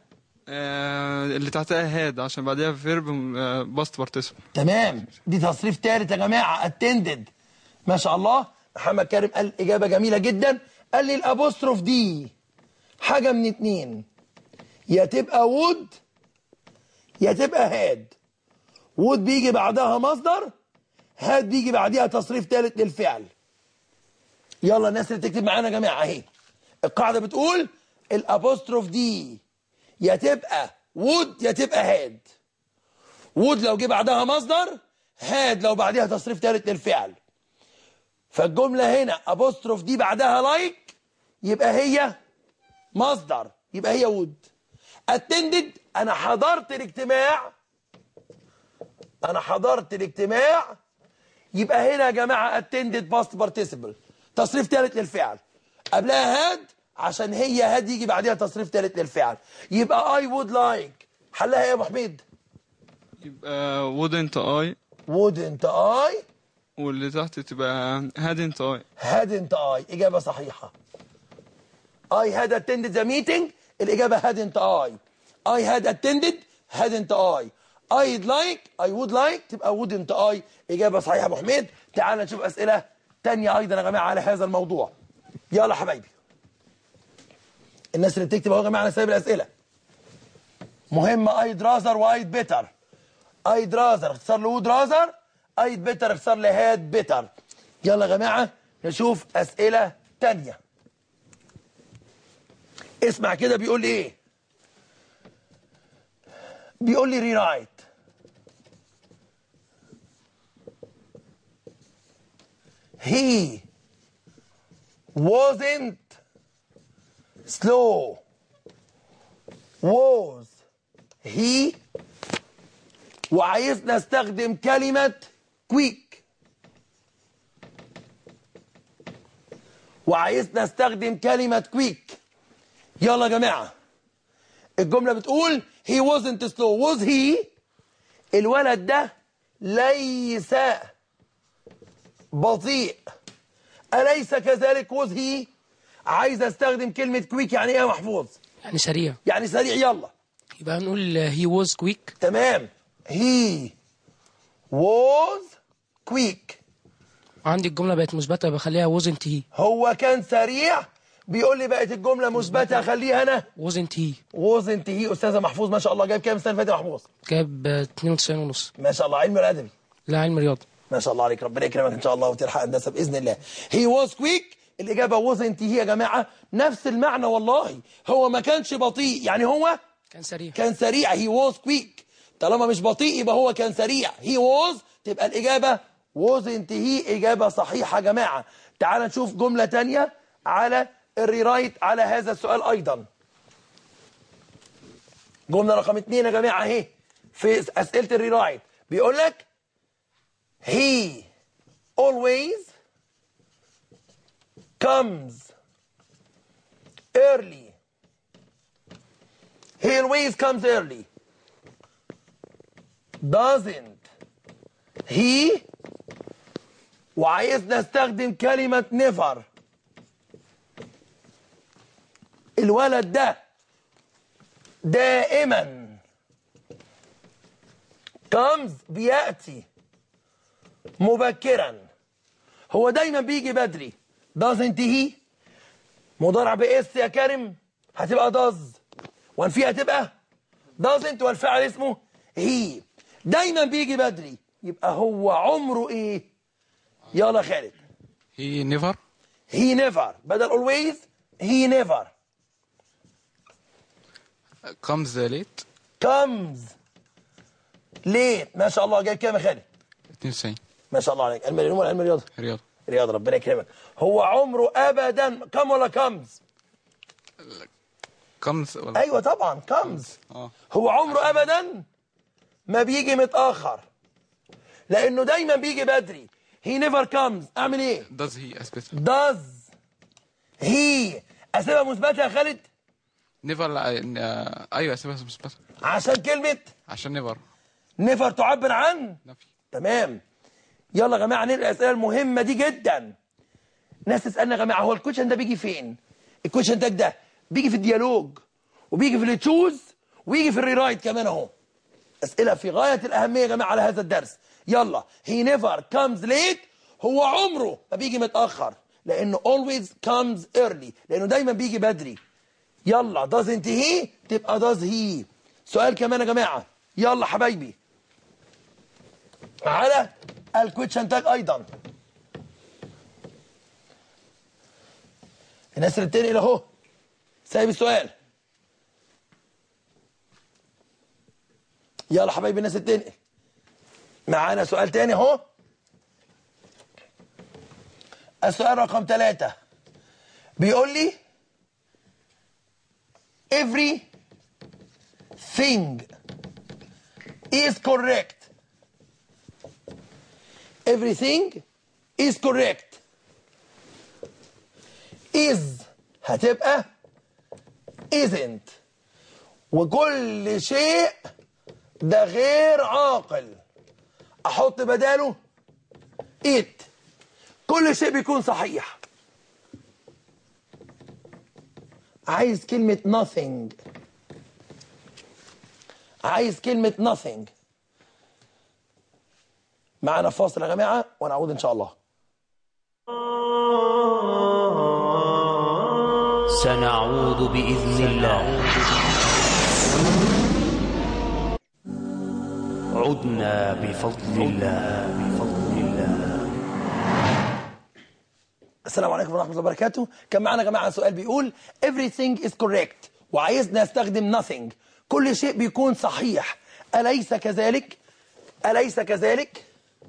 آه اللي تحتها هاد عشان بعدها فيرب باست بارتيسيبل تمام دي تصريف ثالث يا جماعه اتندد ما شاء الله محمد كريم قال اجابه جميله جدا قال لي الابوستروف دي حاجه من اتنين يا تبقى وود يا تبقى هاد وود بيجي بعدها مصدر هاد بيجي بعديها تصريف ثالث للفعل يلا الناس اللي تكتب معانا يا جماعه اهي القاعده بتقول الابوستروف دي يا تبقى وود يا تبقى هاد وود لو جه بعدها مصدر هاد لو بعدها تصريف ثالث للفعل فالجمله هنا ابوستروف دي بعدها لايك يبقى هي مصدر يبقى هي وود اتندد انا حضرت الاجتماع انا حضرت الاجتماع يبقى هنا يا جماعه اتندد باست بارتيسيبل تصريف ثالث للفعل قبلها هاد عشان هي هاد يجي بعدها تصريف ثالث للفعل يبقى اي وود لايك حلها ايه يا ابو حميد يبقى wouldn't I wouldn't I واللي تحت تبقى hadn't I hadn't I إجابة صحيحة I had attended the meeting الإجابة hadn't I I had attended hadn't I I'd like I would like تبقى wouldn't I إجابة صحيحة يا أبو حميد تعال نشوف أسئلة تانية أيضا يا جماعة على هذا الموضوع يلا حبايبي الناس اللي بتكتب اهو يا جماعة أنا سايب الأسئلة مهمة I'd rather وأيد better I'd rather اختصار له would rather I'd better اختصار له had better يلا يا جماعة نشوف أسئلة تانية اسمع كده بيقول لي ايه بيقول لي ريرايت he wasn't slow was he وعايزنا استخدم كلمة كويك وعايزنا استخدم كلمة كويك يلا يا جماعة الجملة بتقول he wasn't slow was he الولد ده ليس بطيء أليس كذلك was he عايز استخدم كلمة كويك يعني ايه يا محفوظ يعني سريع يعني سريع يلا يبقى نقول he was quick تمام he was quick عندي الجملة بقت مثبتة بخليها wasn't he هو كان سريع بيقول لي بقت الجملة مثبتة اخليها انا wasn't he wasn't he استاذة محفوظ ما شاء الله جايب كام السنة اللي فاتت يا محفوظ جاب 92 ونص ما شاء الله علم الادبي لا علم رياضة ما شاء الله عليك ربنا يكرمك ان شاء الله وتلحق هندسه باذن الله هي واز كويك الاجابه wasn't هي يا جماعه نفس المعنى والله هو ما كانش بطيء يعني هو كان سريع كان سريع هي واز كويك طالما مش بطيء يبقى هو كان سريع هي واز تبقى الاجابه wasn't هي اجابه صحيحه يا جماعه تعال نشوف جمله تانية على الريرايت على هذا السؤال ايضا جمله رقم اتنين يا جماعه اهي في اسئله الريرايت بيقول لك he always comes early he always comes early doesn't he وعايزنا نستخدم كلمة never الولد ده دائما comes بيأتي مبكرا هو دايما بيجي بدري doesn't he مضارع باس يا كريم هتبقى does والفي هتبقى doesn't والفعل اسمه he دايما بيجي بدري يبقى هو عمره ايه يلا خالد he never he never بدل always he never comes late comes late ما شاء الله جايب كام يا خالد 92 ما شاء الله عليك علم العلوم ولا علم الرياضه رياضة رياضه ربنا يكرمك هو عمره ابدا كم ولا كمز comes ولا ايوه طبعا كمز اه هو عمره ابدا ما بيجي متاخر لانه دايما بيجي بدري هي نيفر كمز اعمل ايه does he اثبتها does هي اسيبها مثبته يا خالد never لا- آه، ايوه اسمها مثبتة عشان كلمه عشان never نيفر تعبر عن نفي تمام يلا يا جماعه ننقل الاسئله المهمه دي جدا ناس تسالنا يا جماعه هو الكوتشن ده بيجي فين الكوتشن تاج ده بيجي في الديالوج وبيجي في التشوز ويجي في الريرايت كمان اهو اسئله في غايه الاهميه يا جماعه على هذا الدرس يلا هي نيفر كامز ليت هو عمره ما بيجي متاخر لانه always comes early لانه دايما بيجي بدري يلا doesn't he تبقى does he سؤال كمان يا جماعه يلا حبايبي على الكويتشن تاج ايضا الناس اللي بتنقل اهو سايب السؤال يلا حبايبي الناس اللي بتنقل معانا سؤال تاني اهو السؤال رقم ثلاثة بيقول لي every thing is correct everything is correct is هتبقى isn't وكل شيء ده غير عاقل احط بداله it كل شيء بيكون صحيح عايز كلمة nothing عايز كلمة nothing معانا فاصل يا جماعة ونعود إن شاء الله سنعود بإذن الله عدنا بفضل الله بفضل الله السلام عليكم ورحمة الله وبركاته كان معانا يا جماعة سؤال بيقول everything is correct وعايزنا نستخدم nothing كل شيء بيكون صحيح أليس كذلك أليس كذلك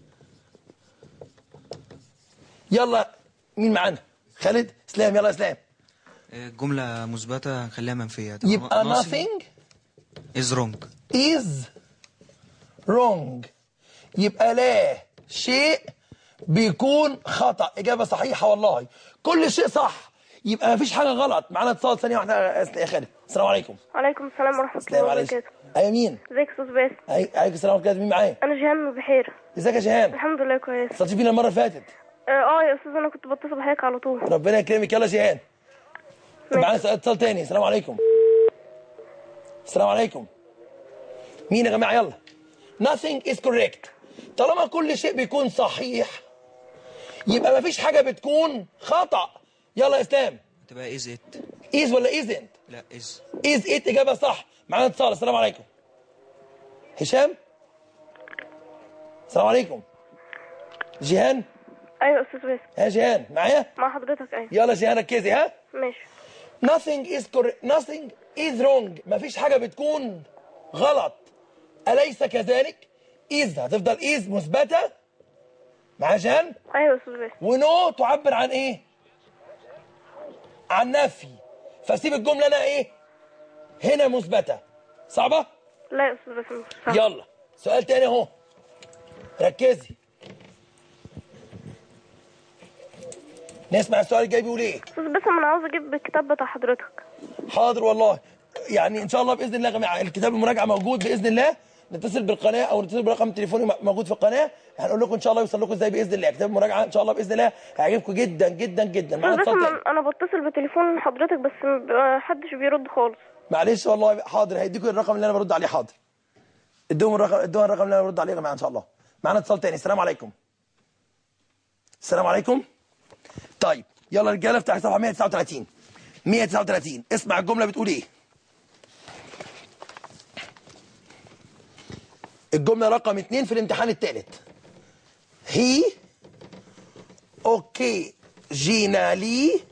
يلا مين معانا خالد اسلام يلا اسلام جملة مثبتة هنخليها منفية تبقى يبقى nothing nothing is wrong is wrong يبقى لا شيء بيكون خطأ إجابة صحيحة والله كل شيء صح يبقى مفيش حاجة غلط معانا اتصال ثانية واحدة يا خالد السلام عليكم وعليكم السلام ورحمة الله السلام عليكم وبركاته أيوة مين؟ ازيك يا استاذ باسم أي- عليكم السلام ورحمة الله مين معايا؟ انا جيهان من بحيرة ازيك يا جيهان؟ الحمد لله كويس اتصلت بينا المرة اللي فاتت اه آه يا استاذ انا كنت بتصل بحضرتك على طول ربنا يكرمك يلا يا جيهان طب معانا سؤال- اتصال تاني السلام عليكم السلام عليكم مين يا جماعة يلا nothing is correct طالما كل شيء بيكون صحيح يبقى مفيش حاجة بتكون خطأ يلا يا اسلام تبقى is it is ولا isn't لا is is it إجابة صح معانا اتصال السلام عليكم هشام السلام عليكم جيهان ايوه يا استاذ باسم ها جيهان معايا مع حضرتك ايوه يلا جيهان ركزي ها ماشي nothing is correct nothing is wrong مفيش حاجة بتكون غلط أليس كذلك is هتفضل is مثبتة مع جان ايوه يا استاذ باسم ونو تعبر عن ايه عن نفي فسيب الجملة انا ايه هنا مثبتة صعبة لا يا استاذ باسم مش صح. يلا سؤال تاني اهو ركزي نسمع السؤال الجاي بيقول ايه استاذ باسم انا عاوز اجيب الكتاب بتاع حضرتك حاضر والله يعني ان شاء الله باذن الله يا جماعه الكتاب المراجعه موجود باذن الله نتصل بالقناه او نتصل برقم التليفوني م- موجود في القناه هنقول لكم ان شاء الله يوصل لكم ازاي باذن الله كتاب المراجعه ان شاء الله باذن الله هيعجبكم جدا جدا جدا استاذ معانا اتصال باسم تاني انا بتصل بتليفون حضرتك بس ما حدش بيرد خالص معلش والله حاضر هيديكم الرقم اللي انا برد عليه حاضر ادوهم الرقم ادوهم الرقم اللي انا برد عليه يا جماعه ان شاء الله معانا اتصال تاني السلام عليكم السلام عليكم طيب يلا رجاله افتح صفحه 139 139 اسمع الجمله بتقول ايه الجمله رقم اتنين في الامتحان الثالث هي اوكي جينالي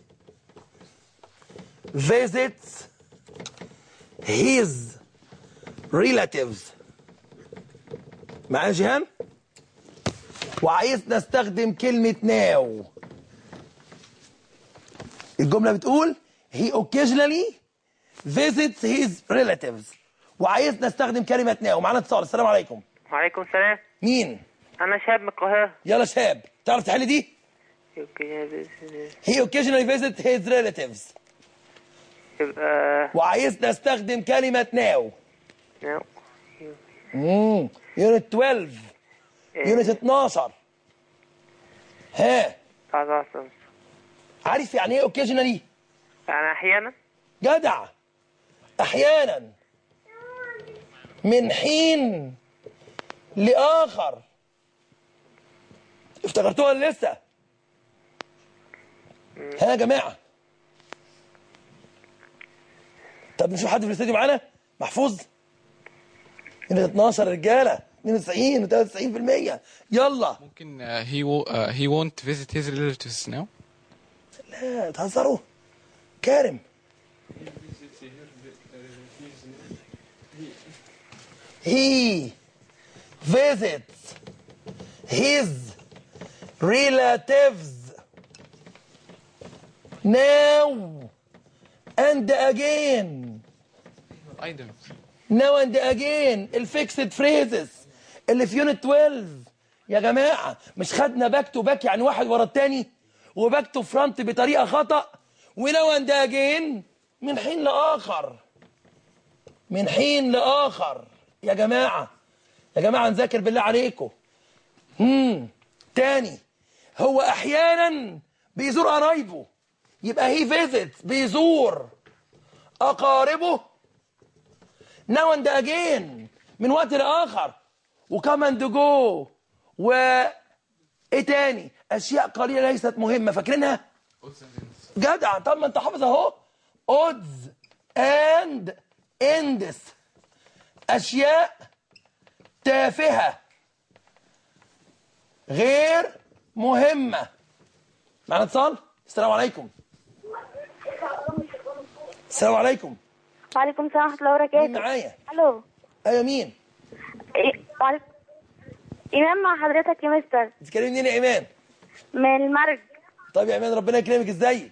visits his relatives معايا جيهان وعايز نستخدم كلمة now الجملة بتقول he occasionally visits his relatives وعايز نستخدم كلمة now معانا اتصال السلام عليكم وعليكم السلام مين انا شاب من القاهره يلا شاب تعرف تحل دي يبقى he occasionally visits his relatives يبقى وعايز نستخدم كلمة now نو. امم يونت 12 يونت 12 ها تعال عارف يعني ايه اوكيجنالي يعني احيانا جدع احيانا من حين لاخر افتكرتوها ولا لسه ها يا جماعه طب نشوف حد في الاستوديو معانا محفوظ هنا 12 رجاله 92 و93% يلا ممكن uh, he wo- uh, he won't visit his relatives now لا تهزروا كارم he visits his relatives now and again items now and again الفيكسد فريزز اللي في يونت 12 يا جماعه مش خدنا باك تو باك يعني واحد ورا التاني وباك تو فرونت بطريقه خطا وناو اند اجين من حين لاخر من حين لاخر يا جماعه يا جماعه نذاكر بالله عليكم امم تاني هو احيانا بيزور قرايبه يبقى هي فيزيت بيزور اقاربه ناو اند اجين من وقت لاخر وكم اند جو و ايه تاني اشياء قليله ليست مهمه فاكرينها جدع طب ما انت حافظ اهو odds and ends اشياء تافهه غير مهمه معنا اتصال السلام عليكم السلام عليكم وعليكم السلام ورحمة الله وبركاته مين معايا الو ايوه مين إيه، وعليكم إيمان مع حضرتك يا مستر بتتكلمي منين يا ايمان من المرج طيب يا ايمان ربنا يكرمك ازيك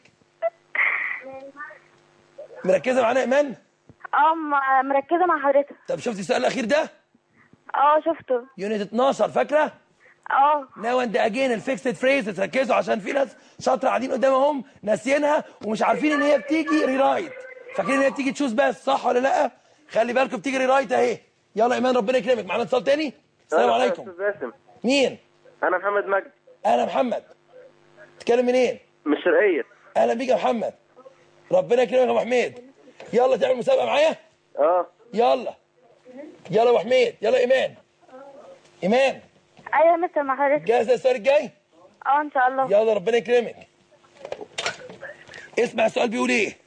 مركزه معانا يا ايمان اه م- مركزة مع حضرتك طب شفتي السؤال الاخير ده اه شفته يونت 12 فاكره اه ناو اند اجين الفيكسد فريز ركزوا عشان في ناس شاطره قاعدين قدامهم ناسيينها ومش عارفين ان هي بتيجي ريرايت فاكرين ان هي بتيجي تشوز بس صح ولا لا خلي بالكم بتيجي ريرايت اهي يلا يا ايمان ربنا يكرمك معانا اتصال تاني السلام عليكم استاذ باسم مين انا محمد مجدي اهلا محمد تتكلم منين من الشرقيه اهلا بيك يا محمد ربنا يكرمك يا ابو حميد يلا تعمل مسابقه معايا اه يلا يلا يا ابو حميد يلا ايمان ايمان ايوه يا مستر مع حضرتك جاهزه للسؤال الجاي اه ان شاء الله يلا ربنا يكرمك اسمع السؤال بيقول ايه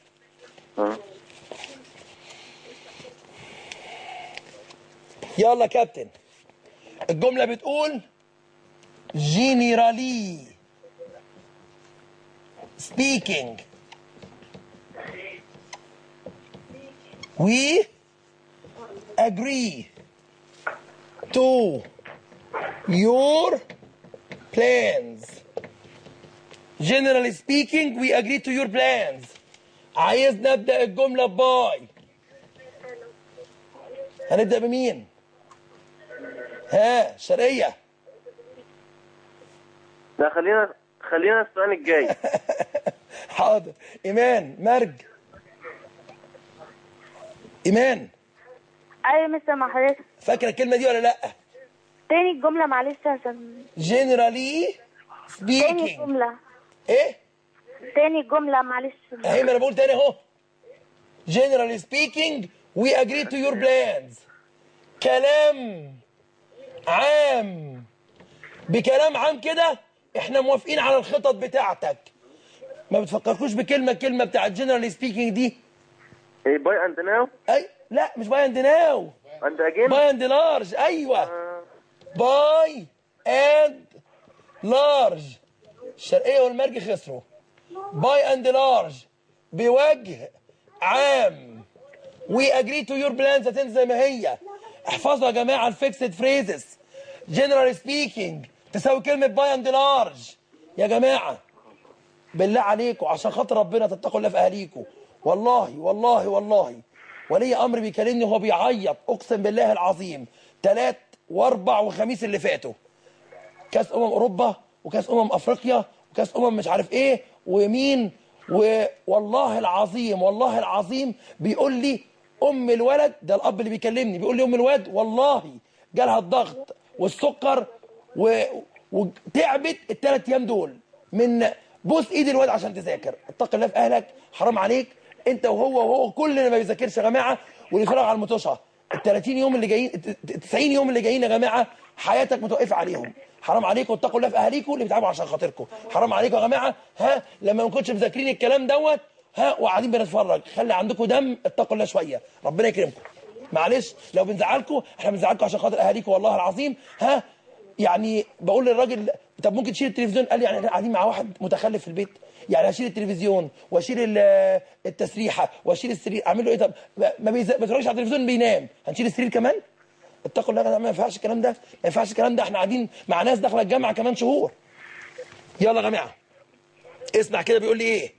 يلا يا كابتن الجملة بتقول generally speaking we agree to your plans generally speaking we agree to your plans عايز نبدأ الجملة باي هنبدأ بمين ها شرقية لا خلينا خلينا السؤال الجاي حاضر إيمان مرج إيمان ايوه يا مستر مع حضرتك فاكرة الكلمة دي ولا لأ تاني الجملة معلش عشان generally تاني speaking الجملة إيه تاني الجملة معلش اهي ما انا بقول تاني اهو generally speaking we agree to your plans كلام عام بكلام عام كده احنا موافقين على الخطط بتاعتك ما بتفكركوش بكلمه كلمه بتاعت generally speaking دي ايه باي اند ناو اي لا مش باي اند ناو اند اجين باي اند لارج ايوه باي اند لارج الشرقيه والمرج خسروا باي اند لارج بوجه عام وي اجري تو يور بلانز هتنزل زي ما هي احفظوا يا جماعه الفيكسد فريزز جنرال سبيكينج تساوي كلمه باي اند لارج يا جماعه بالله عليكم عشان خاطر ربنا تتقوا الله في اهاليكم والله والله والله ولي امر بيكلمني وهو بيعيط اقسم بالله العظيم ثلاث واربع وخميس اللي فاتوا كاس امم اوروبا وكاس امم افريقيا وكاس امم مش عارف ايه ومين و- والله العظيم والله العظيم بيقول لي ام الولد ده الاب اللي بيكلمني بيقول لي ام الولد والله جالها الضغط والسكر و... وتعبت الثلاث ايام دول من بوس ايد الواد عشان تذاكر اتق الله في اهلك حرام عليك انت وهو وهو كل اللي ما بيذاكرش يا جماعه واللي بيتفرج على المطوشه ال 30 يوم اللي جايين ال 90 يوم اللي جايين يا جماعه حياتك متوقفه عليهم حرام عليكم اتقوا الله في اهاليكم اللي بيتعبوا عشان خاطركم حرام عليكم يا جماعه ها لما ما كنتش مذاكرين الكلام دوت ها وقاعدين بنتفرج خلي عندكم دم اتقوا الله شويه ربنا يكرمكم معلش لو بنزعلكم احنا بنزعلكم عشان خاطر اهاليكم والله العظيم ها يعني بقول للراجل طب ممكن تشيل التلفزيون قال لي يعني احنا قاعدين مع واحد متخلف في البيت يعني اشيل التلفزيون واشيل ال- التسريحه واشيل السرير اعمل له ايه طب ما بيز- ما بيتفرجش على التلفزيون بينام هنشيل السرير كمان اتقوا الله يا جماعه ما ينفعش الكلام ده ما ينفعش الكلام ده احنا قاعدين مع ناس داخله الجامعه كمان شهور يلا يا جماعه اسمع كده بيقول لي ايه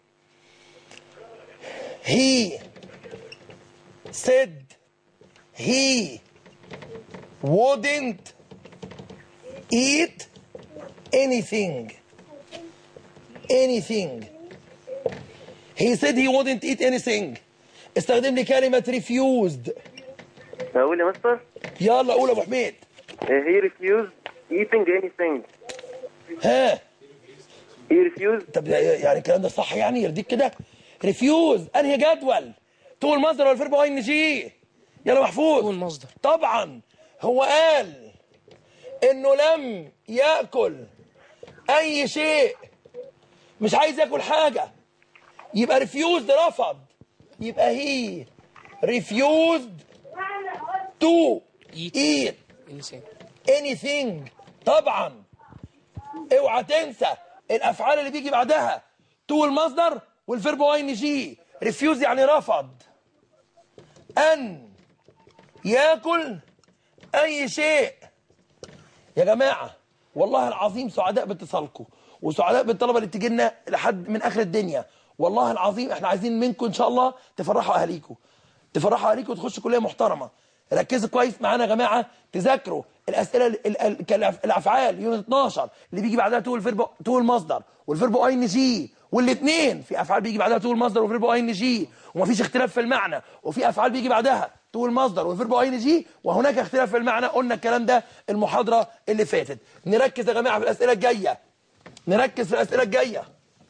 he said he wouldn't eat anything anything he said he wouldn't eat anything استخدم لي كلمة refused اقول يا مستر يلا قول يا ابو حميد he refused eating anything ها he refused طب يعني الكلام ده صح يعني يرضيك كده ريفيوز انهي جدول تو المصدر ولا الفيرب ان جي يلا محفوظ تو المصدر طبعا هو قال انه لم ياكل اي شيء مش عايز ياكل حاجه يبقى ريفيوز رفض يبقى هي ريفيوزد تو eat anything طبعا اوعى تنسى الافعال اللي بيجي بعدها تو المصدر والفيرب ان جي ريفيوز يعني رفض ان ياكل اي شيء يا جماعه والله العظيم سعداء باتصالكم وسعداء بالطلبه اللي بتجي لنا لحد من اخر الدنيا والله العظيم احنا عايزين منكم ان شاء الله تفرحوا اهاليكم تفرحوا اهاليكم وتخشوا كليه محترمه ركزوا كويس معانا يا جماعه تذاكروا الاسئله ال- ال- ال- كالأف- الافعال يونت 12 اللي بيجي بعدها تو الفيرب تو المصدر والفيرب اي ان جي والاثنين في افعال بيجي بعدها تو المصدر والفيرب اي ان جي ومفيش اختلاف في المعنى وفي افعال بيجي بعدها تو المصدر والفيرب اي ان جي وهناك اختلاف في المعنى قلنا الكلام ده المحاضره اللي فاتت نركز يا جماعه في الاسئله الجايه نركز في الاسئله الجايه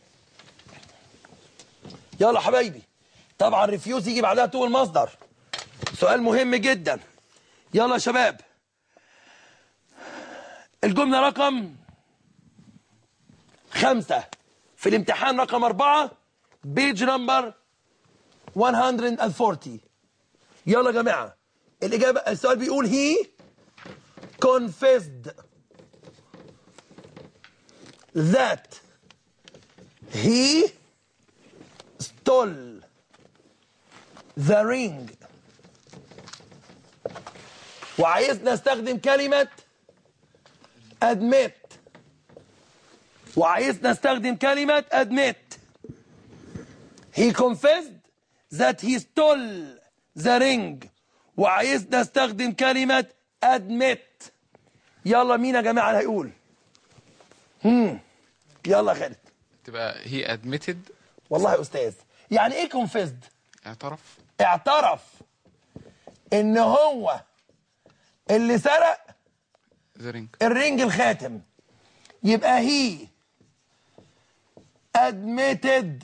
يلا يا حبايبي طبعا ريفيوز يجي بعدها تو المصدر سؤال مهم جدا يلا يا شباب الجملة رقم خمسة في الامتحان رقم أربعة بيج نمبر 140 يلا يا جماعة الإجابة السؤال بيقول he confessed that he stole the ring وعايزنا نستخدم كلمة admit وعايزنا نستخدم كلمة admit he confessed that he stole the ring وعايزنا نستخدم كلمة admit يلا مين يا جماعة اللي هيقول هم يلا يا خالد تبقى he admitted والله يا أستاذ يعني إيه confessed اعترف اعترف إن هو اللي سرق the ring الرنج الخاتم يبقى هي admitted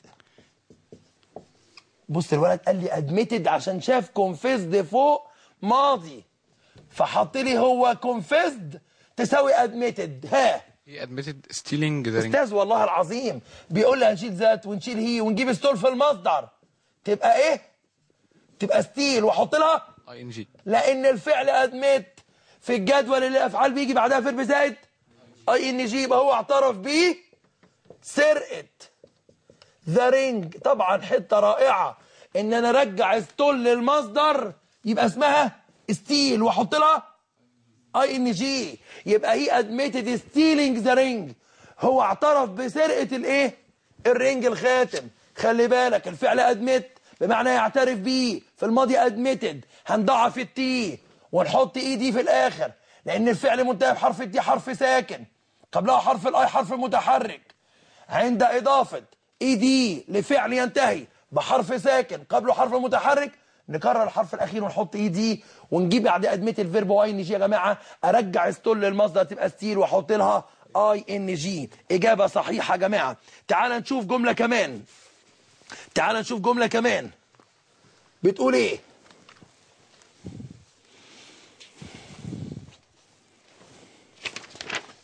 بص الولد قال لي admitted عشان شاف confessed فوق ماضي فحط لي هو confessed تساوي admitted ها he admitted stealing the ring استاذ والله العظيم بيقول لي هنشيل ذات ونشيل هي ونجيب ستول في المصدر تبقى ايه تبقى ستيل واحط لها ing لان الفعل ادمت في الجدول اللي الافعال بيجي بعدها فيرب زائد اي ان جي يبقى هو اعترف بيه سرقه ذا رينج طبعا حته رائعه ان انا ارجع ستول للمصدر يبقى اسمها ستيل واحط لها اي ان جي يبقى هي ادميتد ستيلينج ذا رينج هو اعترف بسرقه الايه الرينج الخاتم خلي بالك الفعل ادمت بمعنى يعترف بيه في الماضي ادميتد هنضعف التي ونحط اي دي في الاخر لان الفعل منتهي بحرف التي حرف ساكن قبلها حرف الاي حرف متحرك عند اضافه اي دي لفعل ينتهي بحرف ساكن قبله حرف متحرك نكرر الحرف الاخير ونحط اي دي ونجيب بعد ادمه الفيرب واي ان جي يا جماعه ارجع ستول للمصدر تبقى ستيل واحط لها اي ان جي اجابه صحيحه يا جماعه تعال نشوف جمله كمان تعال نشوف جمله كمان بتقول ايه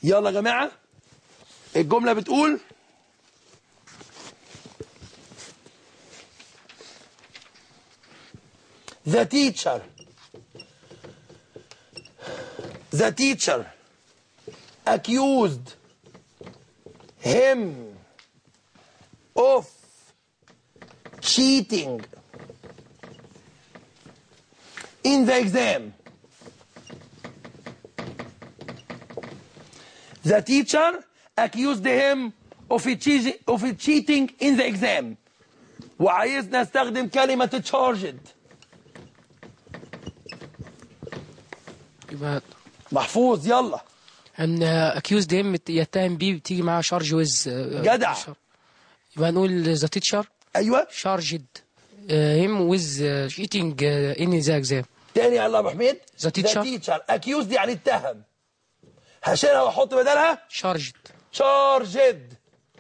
يلا يا جماعة الجملة بتقول The teacher The teacher accused him of cheating in the exam. The teacher accused him of cheating, of cheating in the exam. وعايزنا استخدم كلمة charged. يبقى محفوظ يلا ان اكيوز هيم يتهم بيه بتيجي معاه شارج ويز جدع. يبقى نقول ذا تيتشر ايوه شارجد هيم ويز شيتنج ان ذا اكزام تاني يلا يا ابو حميد The teacher. تيتشر accused يعني اتهم هشيلها واحط بدلها شارجد charged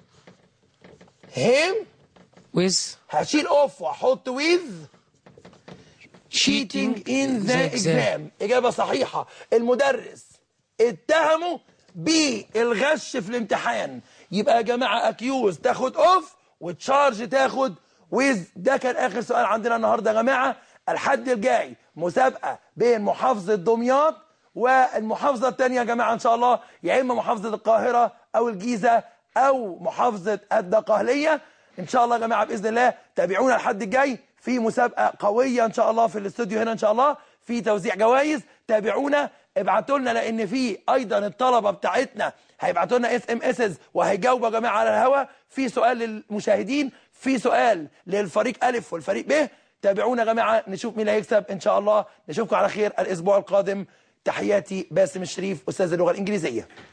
him ويز هشيل اوف واحط with cheating in the exam اجابه صحيحه المدرس اتهمه بالغش في الامتحان يبقى يا جماعه اكيوز تاخد اوف وتشارج تاخد ويز ده كان اخر سؤال عندنا النهارده يا جماعه الحد الجاي مسابقه بين محافظه دمياط والمحافظه الثانيه يا جماعه ان شاء الله يا اما محافظه القاهره او الجيزه او محافظه الدقهليه ان شاء الله يا جماعه باذن الله تابعونا الحد الجاي في مسابقه قويه ان شاء الله في الاستوديو هنا ان شاء الله في توزيع جوائز تابعونا ابعتوا لنا لان في ايضا الطلبه بتاعتنا هيبعتوا لنا اس ام اس وهيجاوبوا يا جماعه على الهوا في سؤال للمشاهدين في سؤال للفريق الف والفريق ب تابعونا يا جماعه نشوف مين اللي هيكسب ان شاء الله نشوفكم على خير الاسبوع القادم تحياتي باسم الشريف استاذ اللغه الانجليزيه